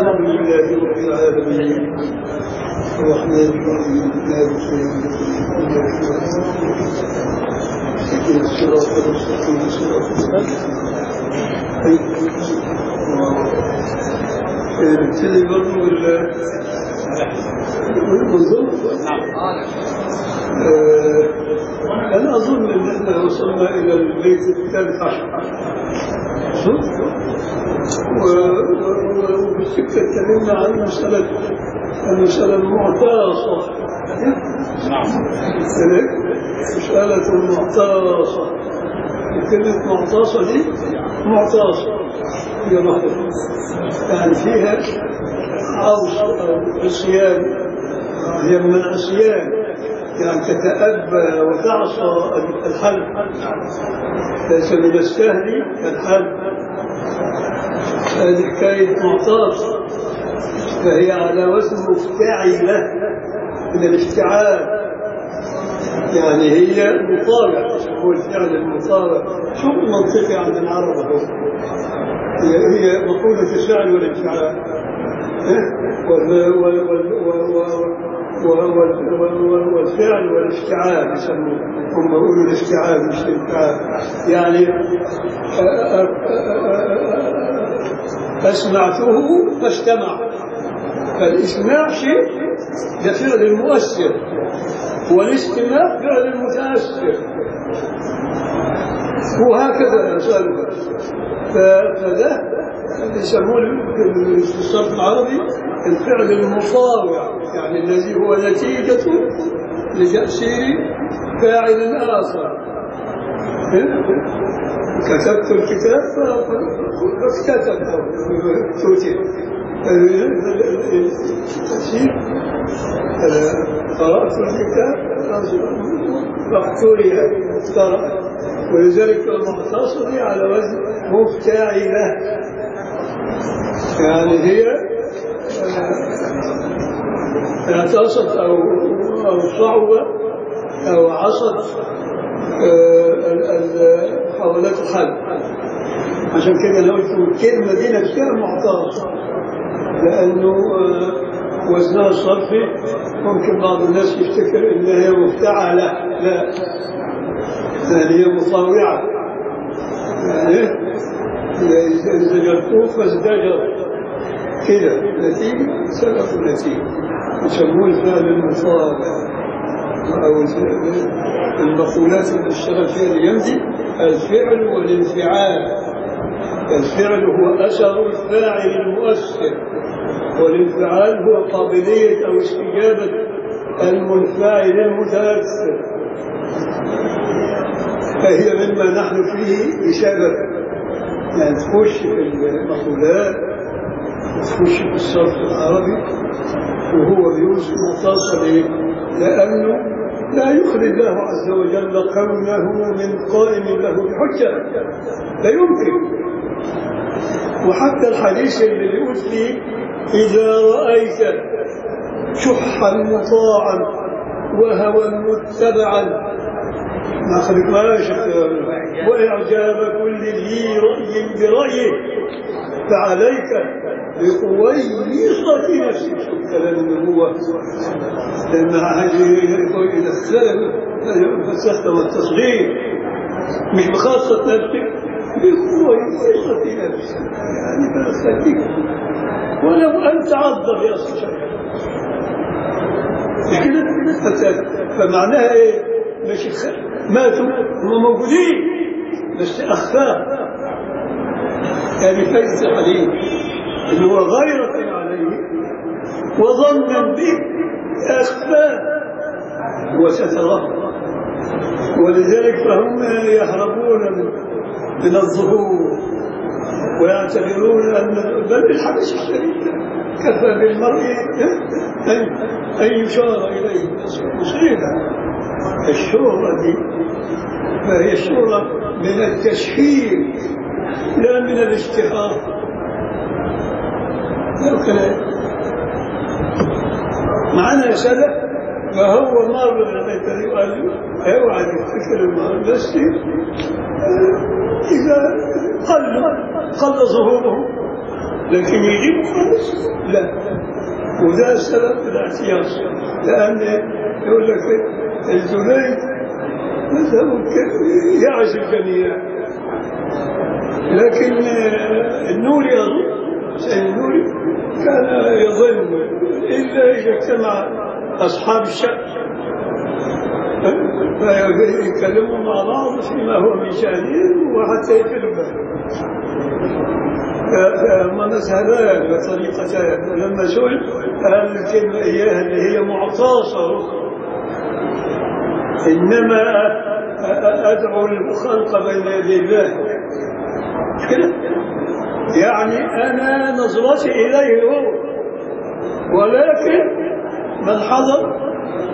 الحمد لله رب العالمين الرحمن الرحيم مالك يوم الدين الصراط المستقيم صراط نبتدي برضه ولا بالضبط أنا أظن أن احنا وصلنا إلى البيت الثالث عشر وبالسكة تكلمنا عن مسألة المسألة المعتاصة نعم مسألة المعتاصة كلمة معتاصة دي معتاصة هي واحدة يعني فيها عوص أو عصيان هي من العصيان يعني تتأبى وتعصى الحلب ليس من السهل الحلب هذه حكاية معتاص فهي على وزن مفتعلة من الافتعال يعني هي مطابع هو الفعل المطابع شو المنطقي عند العرب هو هي هي مقولة الفعل والانفعال والفعل والاشتعال يسموه هم يقولوا الاشتعال مش الانفعال يعني أسمعته فاجتمع فالإسماع شيء ده فعل المؤثر والاستماع فعل المتأثر وهكذا أمثالها فده يسمونه في الصرف العربي الفعل المطاوع يعني الذي هو نتيجة لتأثير فاعل آخر كتبت الكتاب فاكتتب كتب التأثير قرأت الكتاب فاقتري افترى ولذلك المعتصر على وزن مفتعلة يعني هي اعتصت أو أو صعبة أو عصت حاولات الحل عشان كده انا قلت الكلمة دي نفسها معتاصة لأنه وزنها الصرفي ممكن بعض الناس يفتكر إنها هي مفتعلة لا يعني هي مطاوعة يعني إذا زجرتوه فازدجر كده نتيجة سبب النتيجة يسموه الفعل المطاوع أو المقولات اللي اشتغل فيها اليمدي الفعل والانفعال الفعل هو أثر الفاعل المؤثر والانفعال هو قابلية أو استجابة المنفعل المتأثر فهي مما نحن فيه بسبب يعني تخش في المقولات تخش في الصرف العربي وهو بيوصف متصل لأنه لا يخرج الله عز وجل كونه من قائم له بحجة لا يمكن وحتى الحديث اللي بيقول فيه إذا رأيت شحا مطاعا وهوى متبعا ما خلقناش وإعجاب كل ذي رأي برأيه فعليك بقويصة نفسك شوف كلام النبوة لأن هذه إذا فسخت والتصغير مش بخاصة نفسك بقويصة نفسك يعني فأخذتك ولو أن تعذب يا أصل كده فمعناها إيه؟ مش ماتوا هم موجودين بس أخفاه يعني فايدة عليه اللي هو غيرة عليه وظنا به أخفاه وستره ولذلك فهم يهربون من الظهور ويعتبرون أن بل بالحديث الشريف كفى بالمرء أن يشار إليه مصيبة الشهرة دي فهي الشهرة من التشهير لا من الاشتهار لو كان معنا سلف فهو مر لما قال اوعى تفتكر المرء بس اذا قل قل ظهوره لكن يجيب خالص لا وده سبب الاعتياص لأن يقول لك الجنيد مثلا يعز الجميع لكن النوري أظن حسين النوري كان يظن إلا إذا اجتمع أصحاب الشك فيتكلموا مع بعض فيما هو من شأنهم وحتى يفلوا فما مذهبان وطريقتان لما سئل قال الكلمة إياها اللي هي معطاسة أخرى إنما أدعو الخلق بين يدي الله كده يعني أنا نظرتي إليه هو ولكن من حضر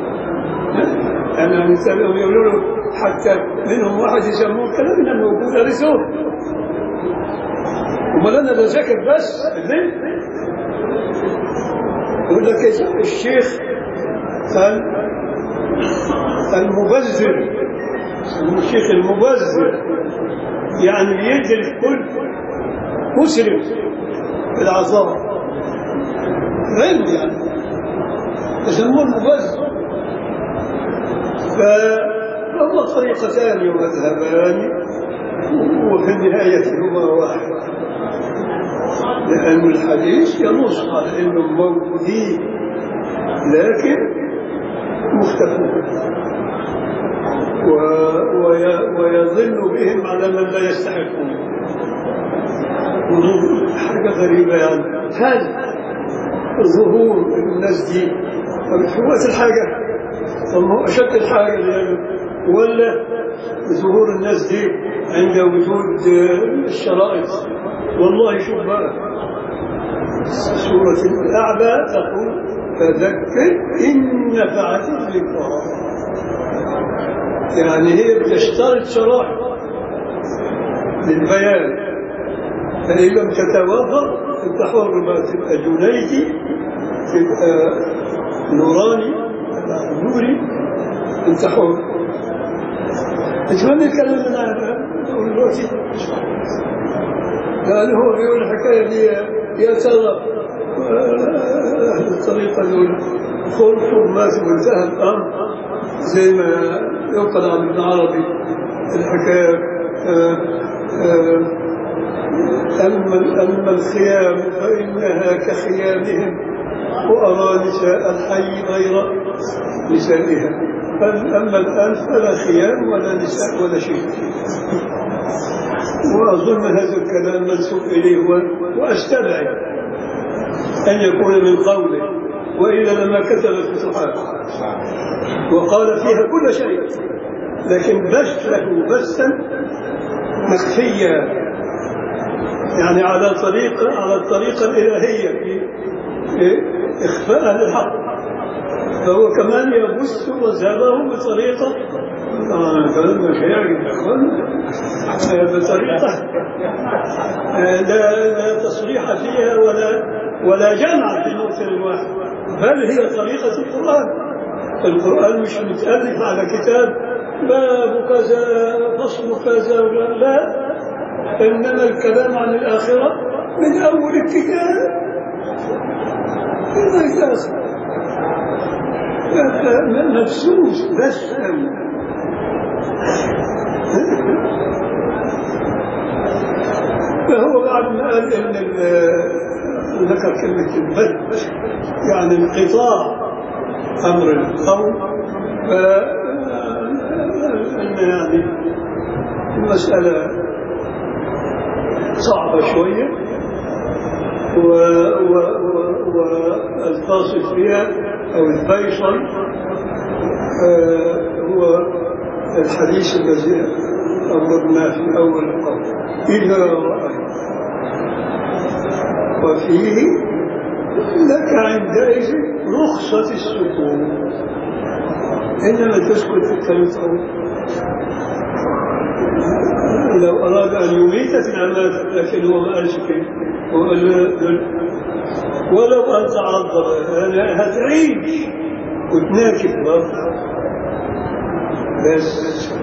أنا مثلهم يقولوا له حتى منهم واحد يسموه كلامنا موجود رسول امال انا بذاكر بس الليل يقول لك الشيخ قال المبذر الشيخ المبذر يعني بيدي الكل مسرف في العطاء علم يعني يسموه المبذر فهما طريقتان ومذهبان وفي النهاية هما واحد لأن الحديث ينص على أنهم موجودين لكن مختفون و... وي... ويظن بهم على من لا يستحقون حاجة غريبة يعني هل ظهور الناس دي هو الحاجة طب هو أشد الحاجة يعني ولا ظهور الناس دي عند وجود الشرائط والله شوف بقى سورة الأعلى تقول فذكر إن نفعت الذكرى يعني هي بتشترط شرائط للبيان فإن لم تتوافر تبقى حر ما تبقى جنيدي تبقى نوراني تبقى نوري انت حر اتمنى الكلام اللي انا اقول دلوقتي قال هو بيقول الحكايه دي يا ترى اهل الطريقه دول خلقوا ما وانتهى الامر زي ما ينقل عن ابن عربي الحكايه أما أما الخيام فإنها كخيامهم وأرى نساء الحي غير نسائها أما الآن فلا خيام ولا نساء ولا شيء وأظن هذا الكلام منسوب إليه وأستبعد أن يكون من قوله وإلا لما كتب الفتوحات وقال فيها كل شيء لكن بثه بثا مخفيا يعني على طريقة على الطريقة الإلهية في إخفاء للحق فهو كمان يبث مذهبه بطريقة طبعا الكلام مش هيعجب بطريقة لا لا تصريح فيها ولا ولا جمع في موطن واحد بل هي طريقة القرآن القرآن مش متألف على كتاب باب كذا فصل كذا لا إنما الكلام عن الآخرة من أول الكتاب إلى الآخر مبسوس بس فهو بعد ما قال ان ذكر كلمة البد يعني انقطاع أمر القوم فإن يعني المسألة صعبة شوية والفاصل فيها أو الفيصل هو الحديث الذي أمرنا في أول القول إذا رأيت وفيه لك عندئذ رخصة السكون إنما تسكت في الكلام لو أراد أن يميت في الأمات لكن هو ما قالش كده هو قال ولو أن تعذر يعني هتعيش وتناكب برضه بس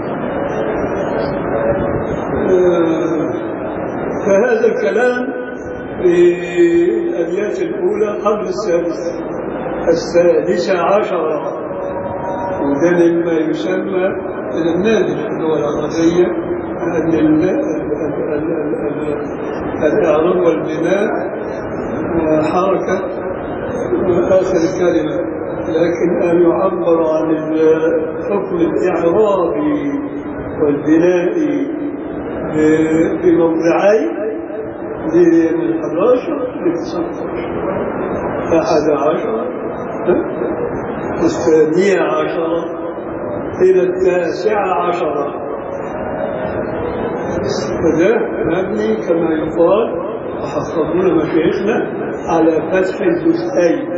فهذا الكلام بالأبيات الأولى قبل السادسة السادسة عشرة وده مما يسمى النادر في اللغة العربية أن ال- ال- ال- ال- ال- الإعراب والبناء حركة آخر الكلمة لكن أن يعبر عن الحكم الإعرابي والبنائي ب- بموضعين دي من 11 ل 19 أحد عشر ها؟ الثانية عشرة إلى التاسعة عشرة فده مبني كما يقال وحفظونا مشايخنا على فتح الجزئين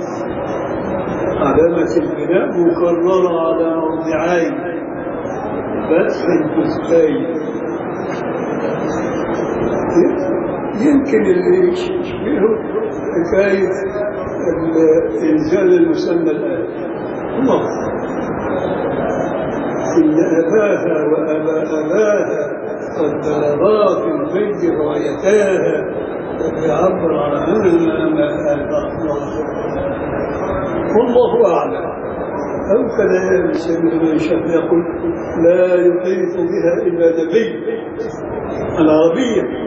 علامة البناء مكررة على موضعين فتح الجزئين يمكن اللي يشبهه حكاية ال- إنزال المسمى الآن الله إن أباها وأبا أباها قد بلغا في البيت غايتاها قد يعبر عنها ما الله والله أعلم أو كذا سيدنا الشيخ يقول لا يحيط بها إلا نبي العربية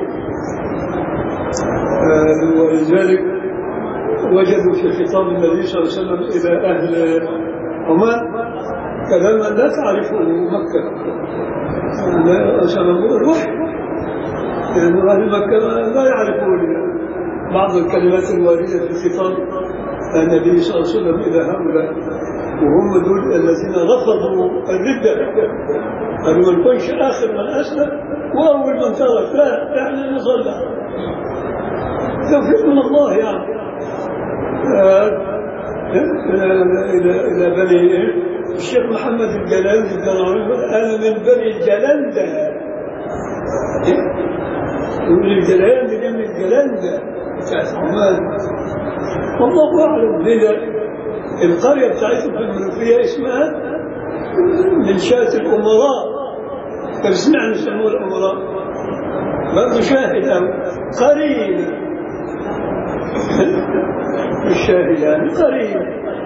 آه، ولذلك وجدوا في خطاب النبي صلى الله عليه وسلم إلى أهل عمان كلاما لا تعرفه مكة لا أسأل الوحي لأن أهل مكة لا يعرفون بعض الكلمات الواردة في خطاب النبي صلى الله عليه وسلم إلى هؤلاء وهم دول الذين رفضوا الردة قالوا ما نكونش آخر من أسلم وأول من ترك لا إحنا نصلى توفيق من الله يعني آه، إلى إلى بني الشيخ محمد الجلال الجلال أنا من بني الجلندة يقول الجلال دي من الجلندة بتاعت عمان والله أعلم لذا القرية بتاعتهم في المنوفية اسمها من شاة الأمراء طيب سمعنا يسموها الأمراء برضه شاهد أو قريب الشاهد يعني قريب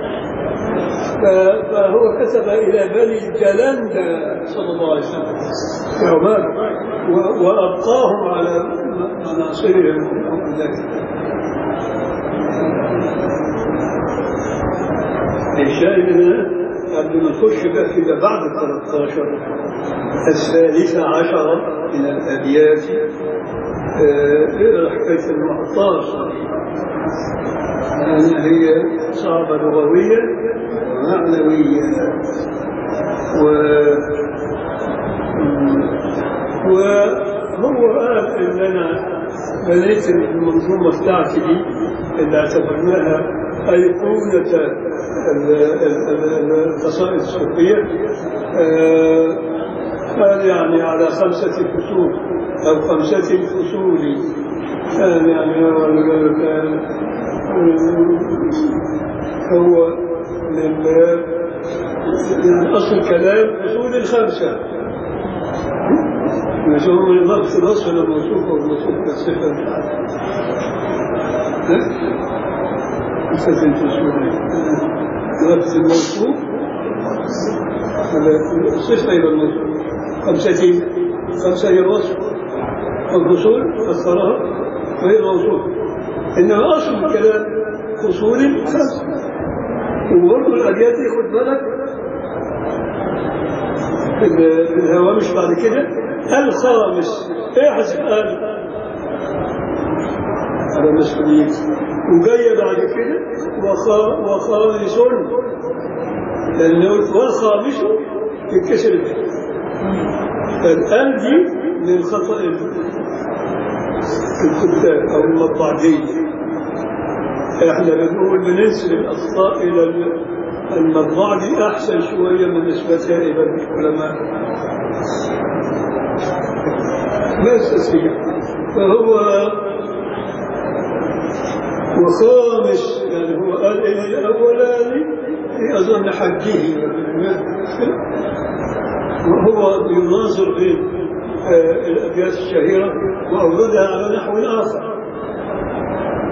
ف- فهو كتب إلى بني الجلندة صلى الله عليه وسلم في عمان و- وأبقاهم على مناصرهم أو ذلك الشاهد هنا قبل ما نخش بقى في بعد ال 13 الثالثة عشرة من الأبيات آه، حكاية المعطار يعني هي صعبة لغوية ومعنوية و وهو قال ان انا بنيت المنظومه بتاعتي دي اللي اعتبرناها ايقونه ال- ال- ال- القصائد الصوفيه آه، قال يعني على خمسه فصول او خمسه فصول كان يعني هو اللي كان هو من يعني اصل الكلام اصول الخمسه مش هو من ضبط الوصف للموصوف والموصوف كالصفة خمسة فصول ضبط الموصوف هذا صفة إلى الموصوف خمسة خمسة هي الوصف والفصول أكثرها وهي الموصوف إنما أصل الكلام فصول خمسة وبرضه الأبيات دي خد بالك في ال- في الهوامش بعد كده الخامس احذف قال على مسؤوليتي وجاية بعد كده وخا وخامس لأنه والخامس يتكسر الكلمة فالآن دي من خطأ الكتاب أو المطبعين احنا بنقول بننسب الأخطاء إلى المطبعة دي أحسن شوية من نسبتها إلى العلماء لا يستطيع فهو وخامس يعني هو قال إلى الأولاني في أظن حجه وهو يناظر بين آه، الأبيات الشهيرة وأوردها على نحو آخر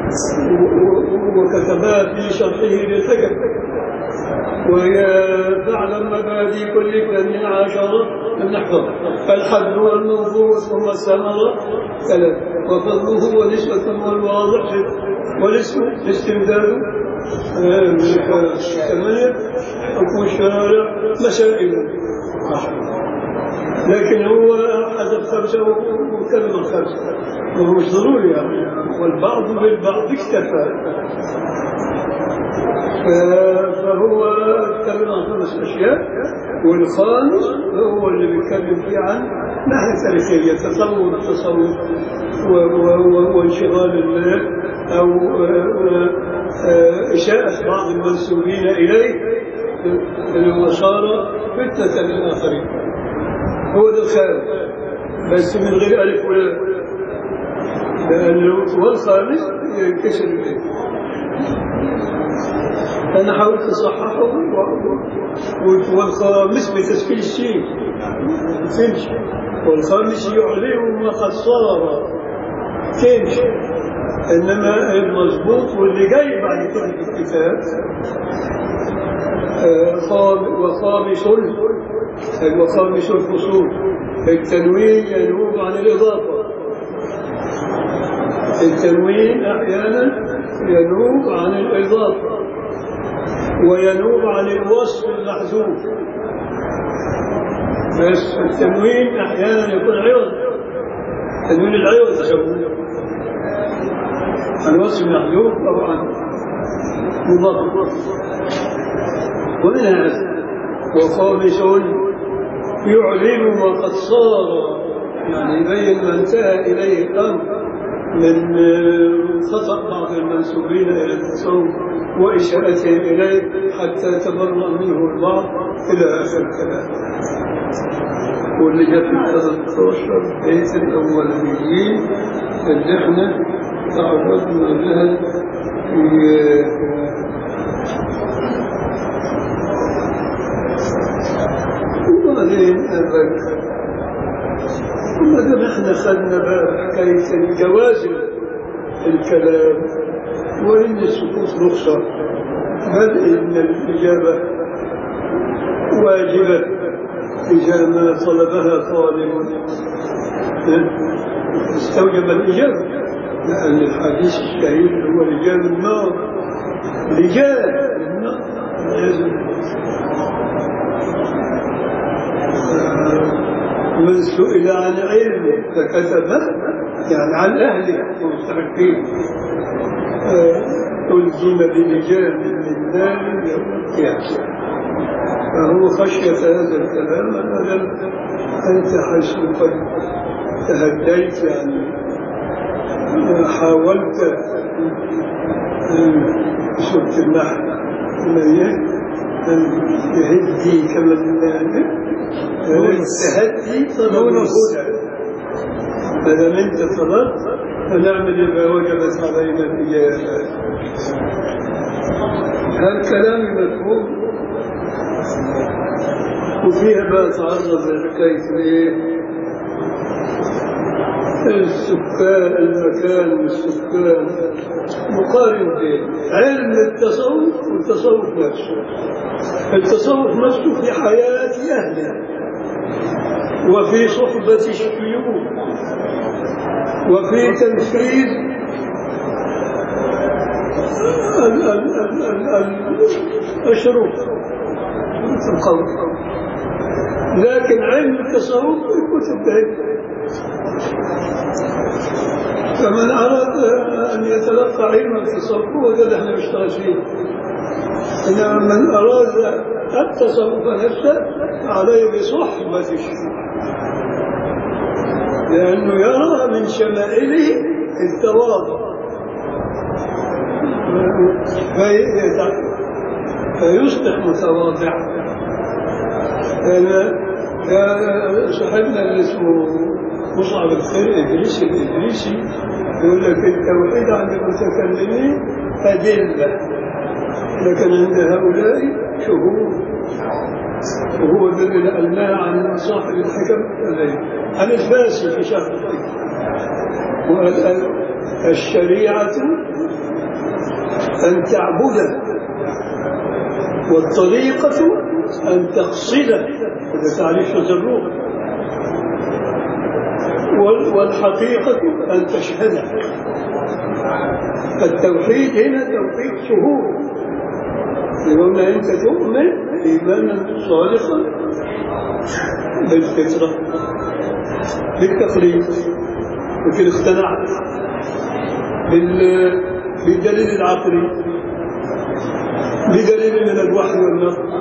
وكتبها في شرحه للحكم وهي فعلا مبادئ كل كلمة عشرة من نحفظ الحد والموضوع ثم الثمرة ثلاث وفضله ونسبة والواضح والاسم الاستمداد ثمانية حكم الشرائع مسائل لكن هو حذف خمسة وكلمة خمسة وهو مش ضروري يعني والبعض بالبعض اكتفى فهو اتكلم عن خمس اشياء والخامس هو اللي بيتكلم فيه عن ناحيه تاريخيه تصور التصوف وانشغال الله او اشاءه بعض المنسوبين اليه النصارى فتنه للاخرين هو ده الخامس بس من غير الف ولا لانه والخامس ينكسر اليه أنا حاولت أصححه والخامس بتسكيل الشيء تمشي والخامس يعلم ما قد صار تمشي إنما المضبوط واللي جاي بعد كده في الكتاب وخامس وخامس الفصول التنوين ينوب عن الإضافة التنوين أحيانا ينوب عن الإضافة وينوب عن الوصف المحذوف بس التنوين احيانا يكون عوض تنوين العوض يسمونه الوصف المحذوف او عن مضاف ومن هذا وخامس يعلن ما قد صار يعني يبين ما انتهى اليه الامر من خطأ بعض المنسوبين إلى التصوف وإشارتهم إليه حتى تبرأ منه البعض إلى آخر الكلام واللي جاء في 13 بيت الأولانيين اللي احنا تعرضنا لها في وبعدين أذكر وما دام احنا خدنا بقى حكايه الجواز الكلام وان السكوت رخصه بدء من الاجابه واجبه اذا ما طلبها طالب استوجب الاجابه لان الحديث الشهير هو رجال النار رجال النار لازم من سئل عن علم فكتبه يعني عن أهله المستحقين ألزم بلجام من نار يوم القيامة فهو خشية هذا الكلام أبدا أنت حيث قد تهديت يعني حاولت سورة النحل أن يهدي كمن التهدي طلب الهدى فلم انت طلبت فنعمل ما وجبت علينا الاجابه هل كلامي مفهوم وفيها بقى تعرض لحكايه ايه السكان المكان والسكان مقارن بين علم التصوف والتصوف نفسه التصوف نفسه في حياة أهله وفي صحبة الشيوخ وفي تنفيذ الشروط في القول لكن علم التصوف الكتب ده فمن أراد أن يتلقى علم التصوف هو ده اللي احنا بنشتغل فيه إنما من أراد التصوف نفسه عليه بصحبة الشيوخ لأنه يرى من شمائله التواضع فيصبح متواضعا صاحبنا اللي اسمه مصعب الخير إدريسي الإدريسي يقول لك التوحيد عند المتكلمين أدلة لكن عند هؤلاء شهود وهو ده اللي نقلناه عن صاحب الحكم الذي عن الفاسي في شهر الحكم الشريعة أن تعبده والطريقة أن تقصده هذا تعريف تجربه وال- والحقيقة أن تشهده التوحيد هنا توحيد شهود لأن أنت تؤمن إيمانا صادقا بالفطرة بالتقليد لكن اقتنعت بال- بالدليل العقلي بدليل من الوحي والنقل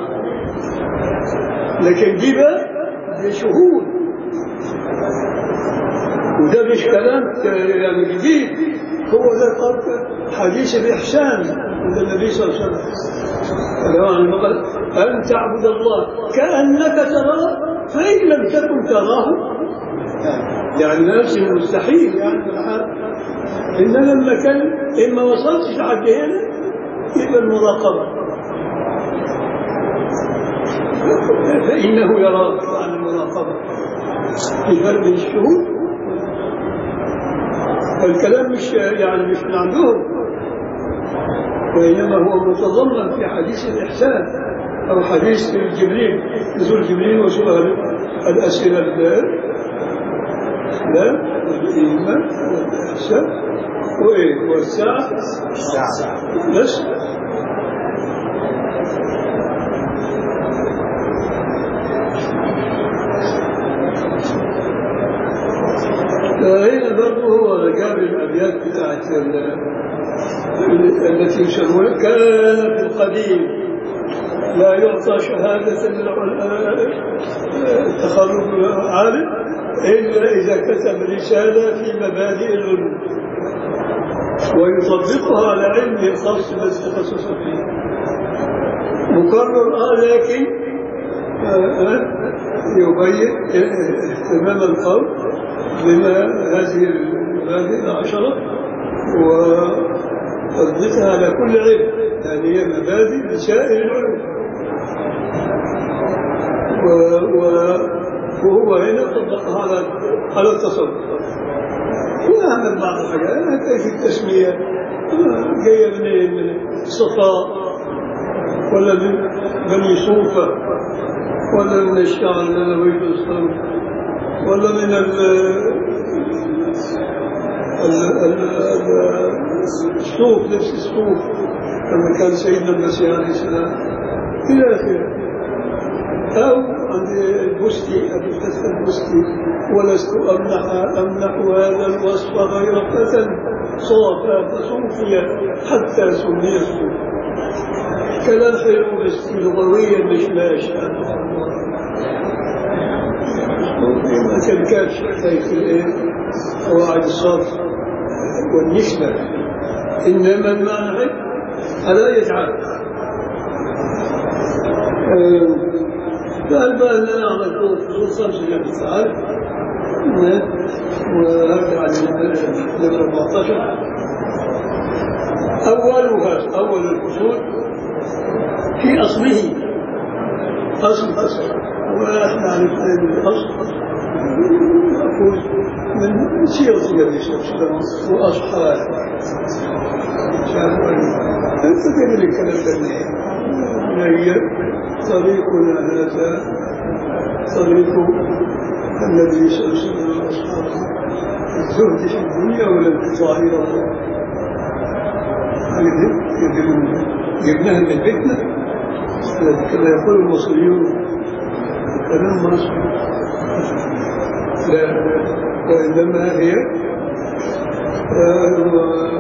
لكن دي بقى دي شهود وده مش كلام يعني جديد هو ده قول حديث الإحسان عند النبي صلى الله عليه وسلم يعني قال أن تعبد الله كأنك تراه فإن لم تكن تراه يعني نفس المستحيل يعني في الحال إن لما كان إن ما وصلتش لحد هنا يبقى المراقبة فإنه يراك عن المراقبة في فرق بين الشهود فالكلام مش يعني مش من عندهم وإنما هو متضمن في حديث الإحسان أو حديث جبريل نزول جبريل وسؤال الأسئلة لا لا والإيمان والإحسان وإيه والساعة بس فهنا برضه هو جاب الأبيات بتاعت ال- التي يسمونها كان في القديم لا يعطى شهادة التخرج عالم إلا إذا كتب رسالة في مبادئ العلوم ويطبقها على علمه الخاص الذي تخصص فيه مكرر آه لكن آه، آه، يبين اهتمام القوم بما هذه المبادئ العشرة وتطبيقها على كل علم يعني هي مبادئ لسائر العلوم و- و- وهو هنا طبقها على على التصوف وأعمل بعض الحاجات كيف التسمية آه، جاية من من الصفاء ولا من بني صوفة ولا من الشعر النبوي الإسلام ولا من ال ال- ال- ال- الصوف لبس الصوف لما كان سيدنا المسيح عليه السلام إلى آخره أو عند البستي أبو الفتح البستي ولست أمنح أمنح هذا الوصف غير فتى صافى فصوفي حتى سمي صوف كلام حلو بس لغويا مش ماشي ما تنكرش كيف الايه قواعد الصرف والنسبة إنما المعنى ألا يجعل آه، قال بقى ان انا عملت فصول خمسه جنب تعال وهرجع لنمرة 14 اولها اول الفصول في اصله اصل اصل واحنا عرفنا الاصل يقول من سيرة النبي صلى الله عليه وسلم واصحابه مش عارف انت تعمل الكلام ده منين؟ هي طريقنا هذا طريق النبي صلى الله عليه وسلم واصحابه الزهد في الدنيا والانقطاع الى الله جبناها من بيتنا كما يقول المصريون كلام مصري لا وإنما هي آه،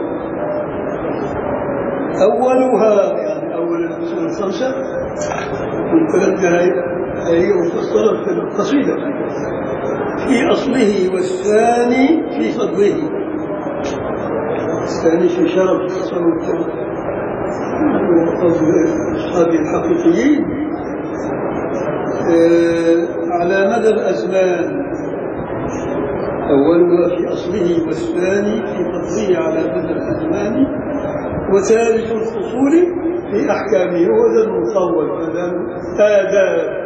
أولها يعني أول الفصول الخمسة والكلام ده هي هي مفصلة في القصيدة في أصله والثاني في فضله الثاني في شرف التصوف وفضل أصحابه الحقيقيين آه، على مدى الأزمان أولها في أصله والثاني في فضله على مدى الأزمان وثالث الفصول في أحكامه هو ذا المطول هذا آداب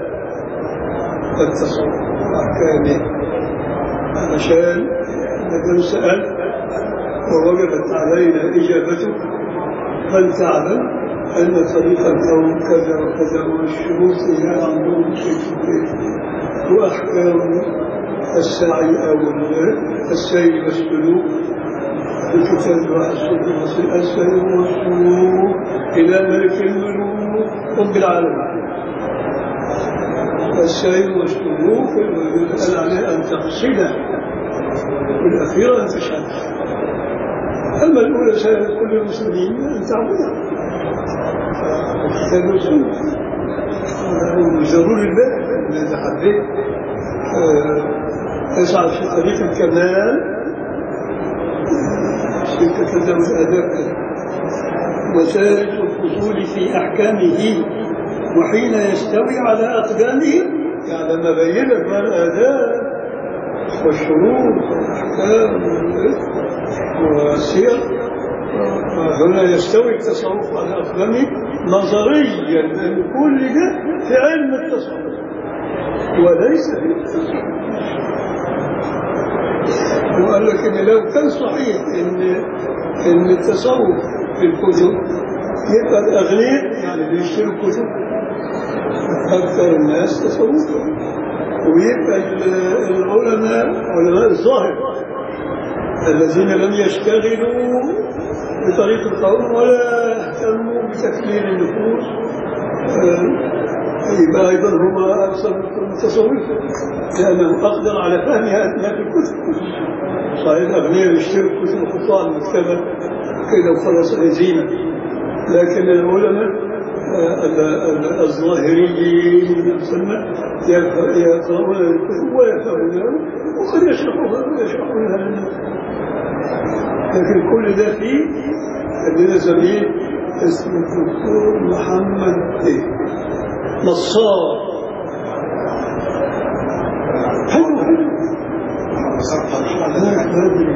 التصوف وأحكامه علشان إذا كان سأل ووجبت علينا إجابته فلتعلم أن طريق الكون كذا وكذا والشروط هي عندهم كيف وأحكام السعي أو السير والسلوك في كتاب الواحد السير والسلوك إلى ملك الملوك رب العالمين السير والسلوك يسأل عليه أن تقصده والأخيرة أن تشهد أما الأولى سائر كل المسلمين أن تعبدها الكتاب والسنة ضروري الباب إذا حبيت تسعى في طريق الكمال تتلزم الآداب وسائر الفصول في أحكامه وحين يستوي على أقدامه يعني لما بين لك ما الآداب والشروط والأحكام والسير هنا يستوي التصوف على أقدامه نظريا لأن كل ده في علم التصوف وليس في التصوف وقال لك ان لو كان صحيح ان ان التصوف في الكتب يبقى الاغنياء يعني اللي يشتروا الكتب اكثر الناس تصوفا ويبقى العلماء علماء الظاهر الذين لم يشتغلوا بطريق القول ولا يهتموا بتكليل النفوس يبقى ايضا هم اكثر متصوفا لانهم اقدر على فهمها ما في الكتب صحيح الاغنياء يشتروا كتب الخطاء المكتبه كده وخلاص هزيمه لكن العلماء الظاهريين يسمى يقرؤون الكتب ويفهمونها وقد يشرحوها ويشرحونها للناس لكن كل ده فيه عندنا زميل اسمه الدكتور محمد ايه نصار حلو حلو هناك بدري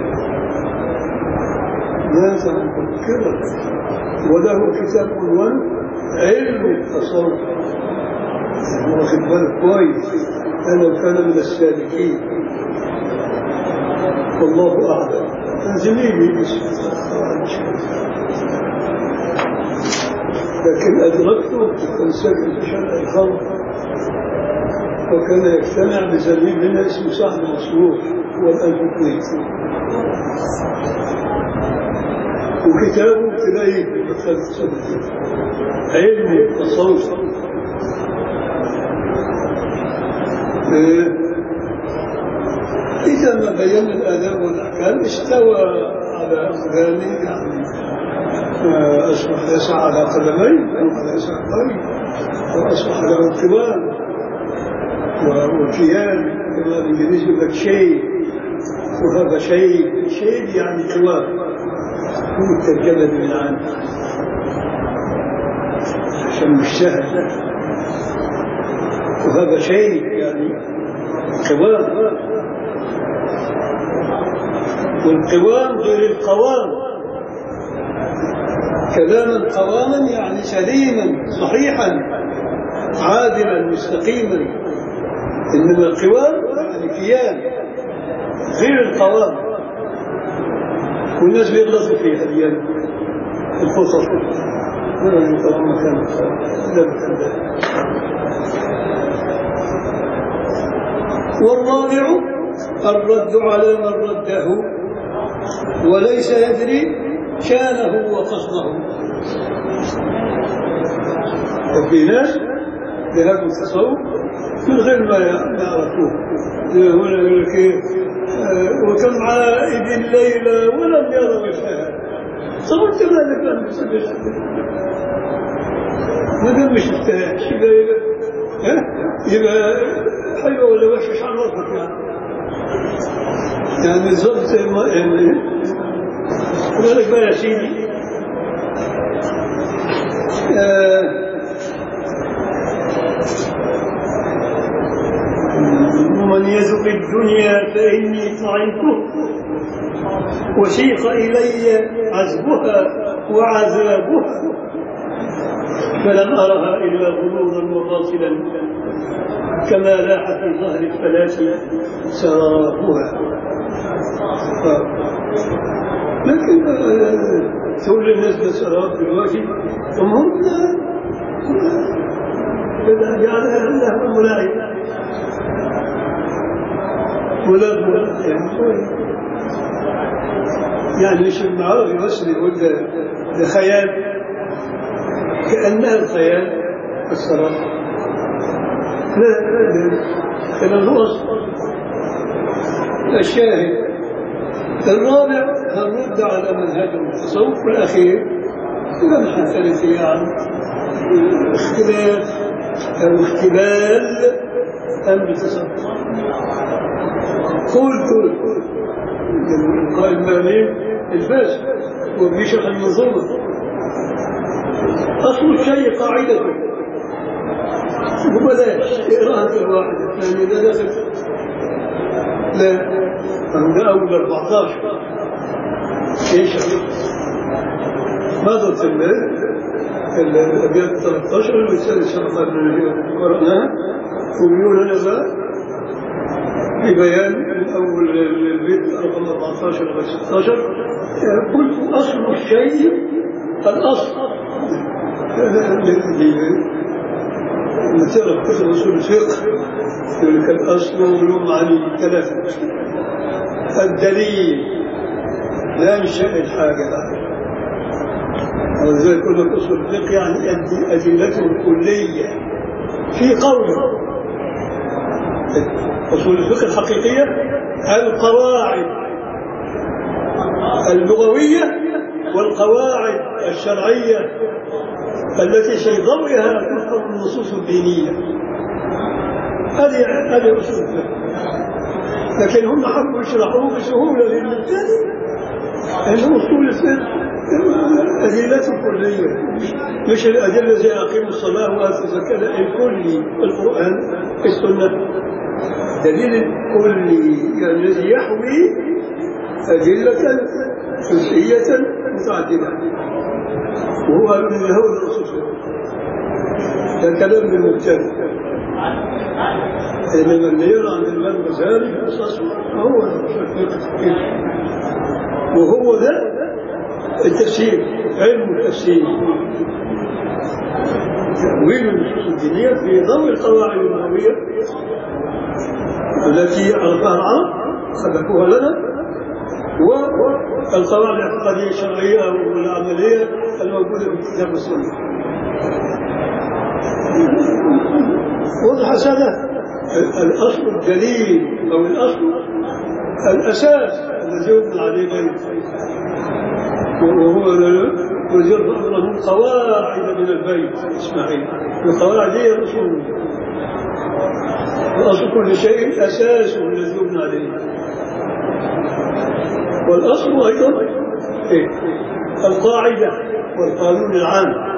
لازم أفكرك وله كتاب عنوان علم التصوف واخد بالك كويس أنا كان من السالكين والله أعلم زميلي اسمه لكن أدركته كان ساكن في شارع الخوف وكان يجتمع بزميل لنا اسمه صاحب مصروف هو الآن في الكويت وكتابه تلاقيه في خلف علم التصوف إذا ما بين الآداب والأحكام استوى على أقدامه يعني أصبح يسعى على قدمين وعلى ساقين وأصبح له انقبال وكيان كما بالإنجليزي يقول لك شيء وهذا شيء شيء يعني قوام هو الترجمة من عنه عشان مش سهل وهذا شيء يعني قوام والقوام غير القوام كلاما قواما يعني سليما صحيحا عادلا مستقيما انما القوام يعني كيان غير القوام والناس بيغلطوا فيها اليوم الخطط ولا الخطط مكان لا مكان والرابع الرد على من رده وليس يدري شانه وقصده وفي ناس ذهبوا التصوف من غير ما يعرفوه هنا يقول لك ايه وكم عائد الليلة ولم يروا الشهادة طب انت مالك لم تسبح ما دام مش شفتهاش يبقى يبقى حلوة ولا وحشة عن ربك يعني يعني بالضبط يعني ذلك بقى يا سيدي آه ومن يذق الدنيا فإني طعمته وسيق إلي عذبها وعذابها فلم أرها إلا غرورا وباطلا كما لاح في ظهر الفلاة سرابها لكن آه، تقول للناس ده سراب دلوقتي هم هم يعني الله ملاعب ملاعب ملاعب يعني يعني مش المعارض يوصل يقول ده ده خيال كأنها الخيال السراب لا لا لا كلام هو أصل الشاهد الرابع الرد على منهج التصوف الأخير لمح الثلاثية عن اختلاف أو اختلال أمر التصوف قلت القائد المالي الفاس وبيشرح المنظومة أصل الشيء قاعدته وبلاش اقراها في الواحدة لأن ده داخل لا من أول 14 ايش ماذا تسمى الأبيات 13 والرسالة الشرطة من قرأناها وبيقول هنا بقى ببيان من أول البيت رقم 14 لغاية 16 قلت أصل الشيء الأصل لما تقرا كتب اصول الفقه يقول لك الاصل ولهم معاني ثلاثه الدليل لا من شأن الحاجة ولذلك يقول لك أصول الفقه يعني أدلته الكلية في قول أصول الفقه الحقيقية القواعد اللغوية والقواعد الشرعية التي في ضوئها تفهم النصوص الدينية هذه هذه أصول الفقه لكن هم حبوا يشرحوه بسهولة لأن الثاني أنه أصول الفقه أدلة كلية مش الأدلة زي أقيموا الصلاة وآتوا الزكاة الكلي القرآن السنة دليل كلي يعني الذي يحوي أدلة جزئية متعددة وهو من هو الأصول ده كلام بالمبتدئ إنما اللي يرى عند الإمام الغزالي أساسه هو وهو ده التفسير علم التفسير تأويل النصوص الدينية في ضوء القواعد اللغوية التي عرفها العرب خلقوها لنا والقواعد الاعتقادية الشرعية والعملية الموجودة في الكتاب والسنة وضح سنة الأصل الدليل أو الأصل الأساس الذي يبنى عليه غيره وهو وزير له قواعد من البيت إسماعيل القواعد هي الأصول وأصل كل شيء أساسه الذي يبنى عليه والأصل أيضا إيه؟ القاعدة والقانون العام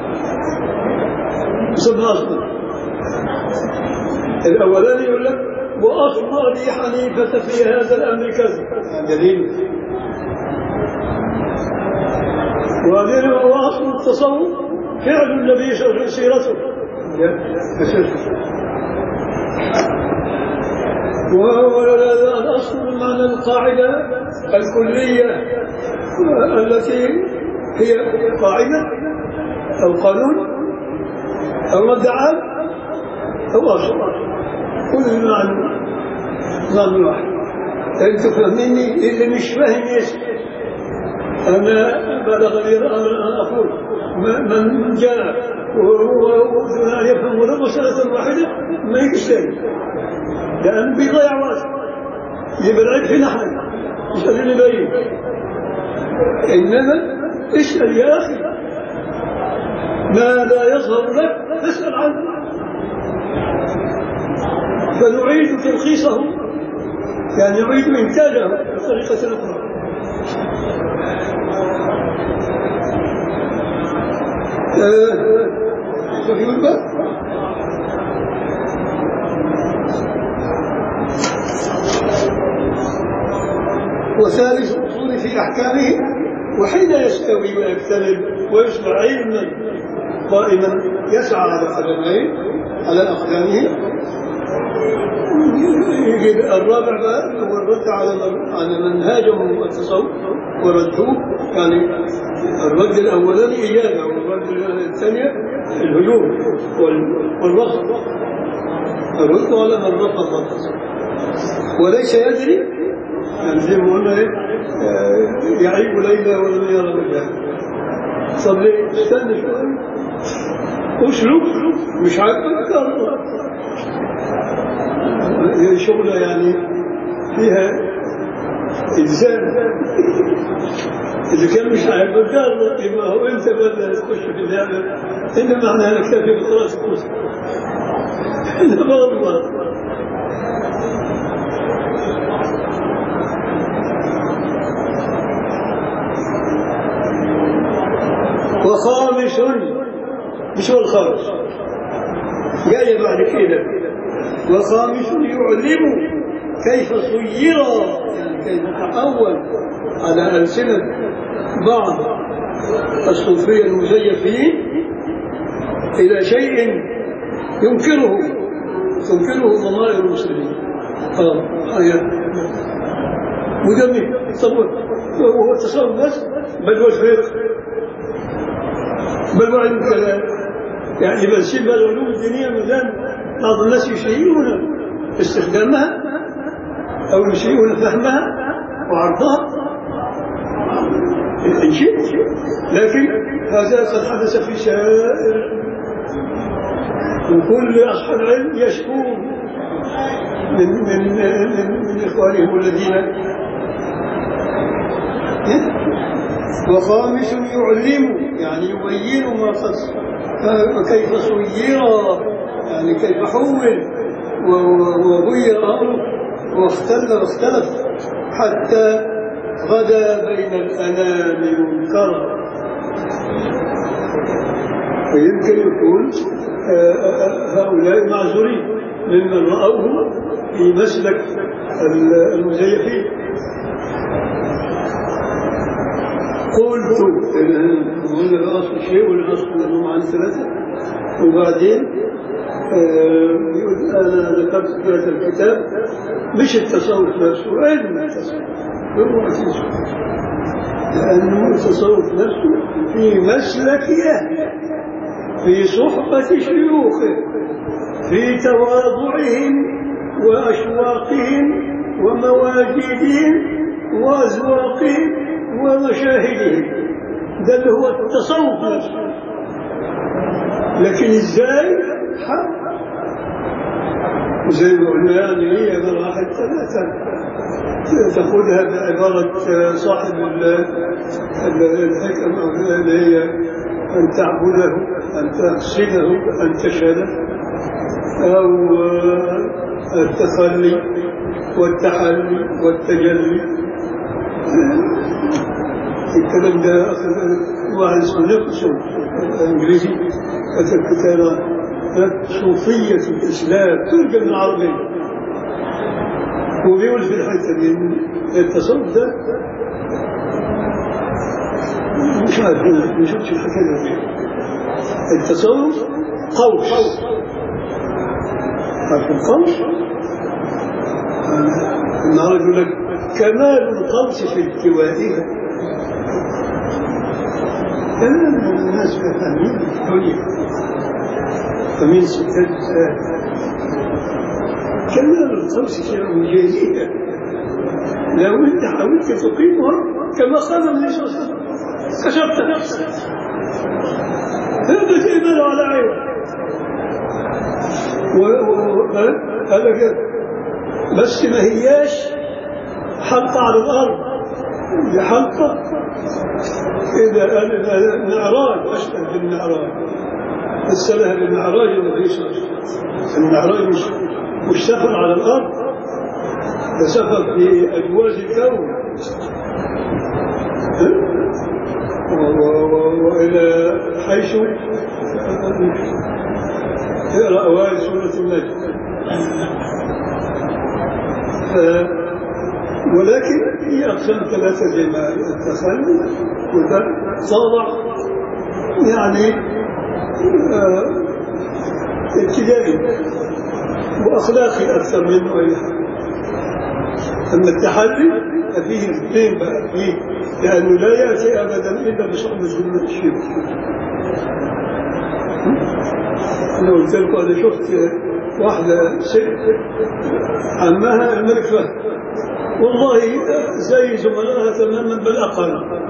يسمى أصلا الأولاني يقول لك وأصل أبي حنيفة في هذا الأمر كذا دليل وبعدين هو أصل التصوف فعل النبي صلى الله عليه وسلم سيرته وهو الأصل معنى القاعدة الكلية التي هي قاعدة أو قانون أو مدعاة أو أصل كل معنى معنى واحد أنت فهميني اللي مش فاهم يسمع أنا بلغ لي أن أقول من جاء وهو دون أن يفهم ولو مسألة واحدة ما يكسر لأن بيضيع وقت يبقى العيب في نحن مش اللي نبين إنما اسأل يا أخي ما لا يظهر لك فاسأل عنه فنعيد تلخيصه يعني نعيد إنتاجه بطريقة أخرى يقول بقى وثالث الأصول في أحكامه وحين يستوي ويكتمل ويصبح علما قائما يسعى على قدميه على أقدامه يجي الرابع بقى هو الرد على من- على من هاجموا التصوف وردوه يعني الرد الاولاني اجابه والرد الثانيه الهجوم وال- والرفض الرد على من رفض التصوف وليس يدري يعني زي ما قلنا ايه آه، يعيب ليلى ولم يرى بالله طب ليه؟ استنى شويه اسلوب مش عاجبك الله هي شغلة يعني فيها إلزام إذا كان مش عاجبك الله يبقى هو أنت بدأ تخش في اللعبة إن معناها نكتفي بقراءة الكتب إنما الله وخامس مش هو الخامس جاي بعد كده وخامس يعلم كيف صير يعني كيف تحول على ألسنة بعض الصوفية المزيفين إلى شيء ينكره تنكره ضمائر المسلمين اه حياة مدمر طب وهو التصرف بس بل والفقه بل وعلم الكلام يعني بنسيب العلوم الدينية ما دام بعض الناس يسيئون استخدامها أو يسيئون فهمها وعرضها إن شئت لكن هذا قد حدث في سائر وكل أصحاب العلم يشكون من من من, من إخوانهم الذين وخامس يعلم يعني يبين ما قد كيف صير يعني كيف حول وغير أمره واختل واختلف حتى غدا بين الأنام منكرا ويمكن يكون هؤلاء معذورين ممن رأوه في مسلك المزيفين قلت قلنا الأصل شيء والأصل أنهم عن ثلاثة وبعدين يقول أنا ذكرت فكرة الكتاب مش التصوف نفسه علم التصوف هو لأنه التصوف نفسه في مسلك أهله في صحبة شيوخه في تواضعهم وأشواقهم ومواجدهم وأذواقهم ومشاهدهم ده اللي هو التصوف نفسه لكن ازاي حق زي ما قلنا يعني هي مراحل ثلاثة تاخذها بعبارة صاحب الحكم اللي هي أن تعبده أن تحسده أن تشهده أو التخلي والتحلي والتجلي الكلام ده أخذ واحد اسمه نيكلسون الإنجليزي كتب كتابة صوفية الإسلام ترجم من العربية وبيقول في الحتة دي إن التصوف ده مش عارف ما شفتش الحكاية دي التصوف قوس عارف القوس؟ النهارده يقول لك كمال القوس في التوائها كلام الناس فاهمين الدنيا فمن ستات كلام القوس شيء جيد لو انت حاولت تقيمها كما قال النبي صلى الله عليه وسلم كشفت نفسك هذا تقبل على عين هذا كده بس ما هياش حلقة على الأرض دي حلقة إذا المعراج أشبه بالمعراج مثلها بالمعراج النبي صلى الله عليه وسلم المعراج مش مش سفر على الأرض ده سفر في أجواز الكون وإلى حيث اقرأ أوائل سورة النجم ولكن هي أقسام ثلاثة زي ما التخلي والتواضع يعني ابتدائي وأخلاقي أكثر منه أي حاجة أما التحدي ففيه اثنين بقى فيه لأنه لا يأتي أبدا إلا بصحبة من الشيخ أنا قلت لكم أنا شفت واحدة ست عمها الملك فهد والله زي زملائها تماما بل أقل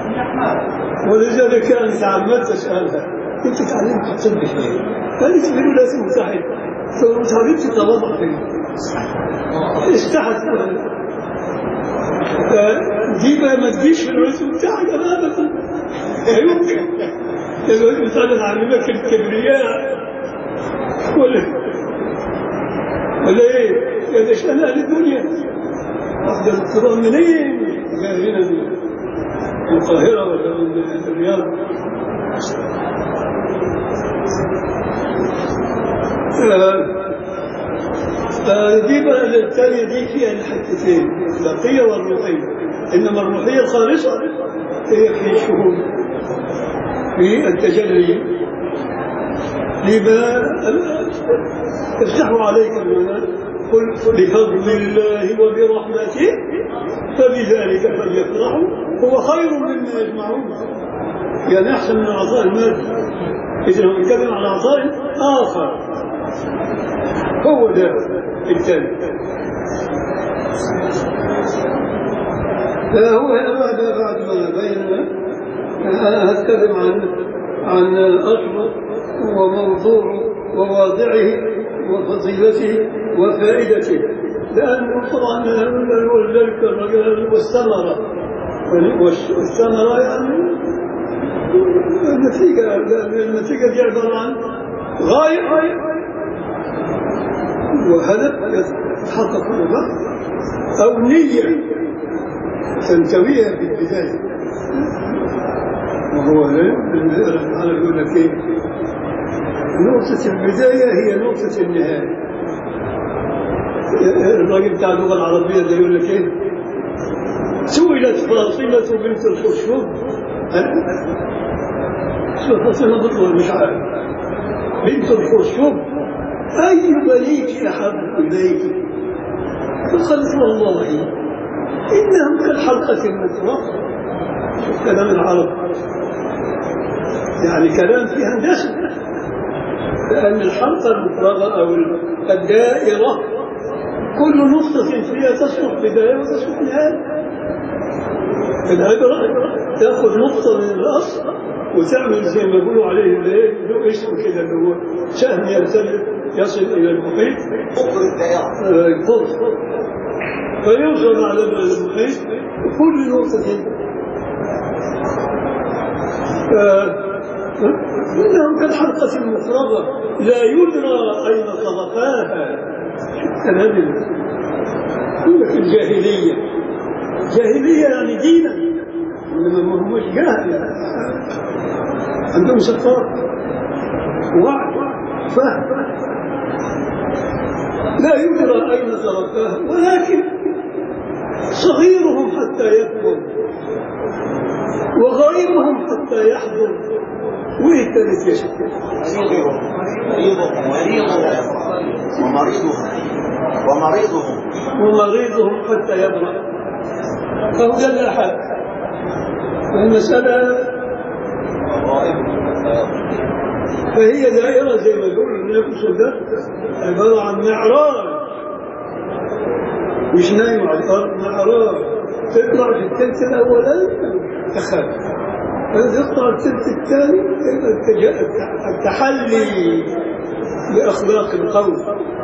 ولذلك كانت عمال تسألها كنت تعلمت الطب فين؟ قالت في الولايات المتحدة فمتعلمت التواضع فين؟ استحت دي بقى ما تجيش في الولايات المتحدة ابدا لا يمكن الولايات المتحدة تعلمك الكبرياء ولا ولا ايه؟ يا ده شأن اهل الدنيا افضل الكرام منين؟ جاي هنا من القاهرة ولا من الرياض فدي بقى الثانية دي فيها الحتتين الأخلاقية والروحية إنما الروحية الخالصة هي في الشهود في التجلي لما افتحوا عليك المنام قل بفضل الله وبرحمته فبذلك فليفرحوا هو خير مما يجمعون يعني أحسن من العطاء المادي إذا هو يتكلم عن عطاء آخر هو ده الثاني فهو هذا بعد ما بين أنا هتكلم عن عن الأصل وموضوعه وواضعه وفضيلته وفائدته لأنه طبعا ذلك الرجل والثمرة والثمرة يعني النتيجة النتيجة دي عبارة عن غاية وهدف يتحقق له أو نية تنتويها في البداية وهو أنا يقول لك إيه نقطة البداية هي نقطة النهاية الراجل بتاع اللغة العربية ده يقول لك إيه سئلت فاطمة بنت الخشوب فاطمة بطل مش عارف بنت الخشوب أي بنيك أحب إليك فقالت والله إنهم كالحلقة المفرغة شوف كلام العرب يعني كلام فيه هندسة لأن الحلقة المفرغة أو الدائرة كل نقطة فيها تصلح بداية وتصلح نهاية العبرة تاخذ نقطة من الأصل وتعمل زي ما يقولوا عليه الايه له اسم كده اللي هو سهم يرتد يصل الى المحيط قطر الدائرة القطر فيوصل على المحيط كل نقطة إنهم كالحلقة المفرغة لا يدرى أين طرفاها كلام يقول لك الجاهلية جاهلية يعني دينا إنما ما همش جاهل عندهم ثقافة وعي فهم لا يدرى أين تركها ولكن صغيرهم حتى يكبر وغريبهم حتى يحضر وإيه الثالث يا شيخ؟ مريضهم مريضهم ومريضهم ومريضهم ومريضهم حتى يبرأ فهو ده الأحد والمسألة فهي دائرة زي ما يقول النفس ده عبارة عن معراج مش نايم على الأرض معراج تطلع في الثلث الأولاني تخاف تطلع الثلث الثاني التحلي بأخلاق القوم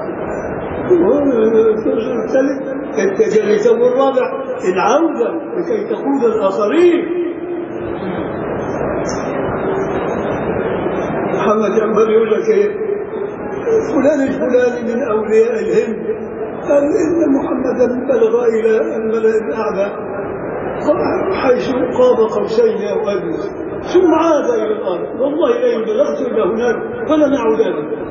الثالث التجلي والرابع العودة لكي تقود الآخرين محمد جنبر يقول لك ايه فلان الفلاني من اولياء الهند قال ان محمدا بلغ الى الملا الاعلى حيث قاب قوسين او ادنى ثم عاد الى الارض والله لئن بلغت الى هناك فلن اعود ابدا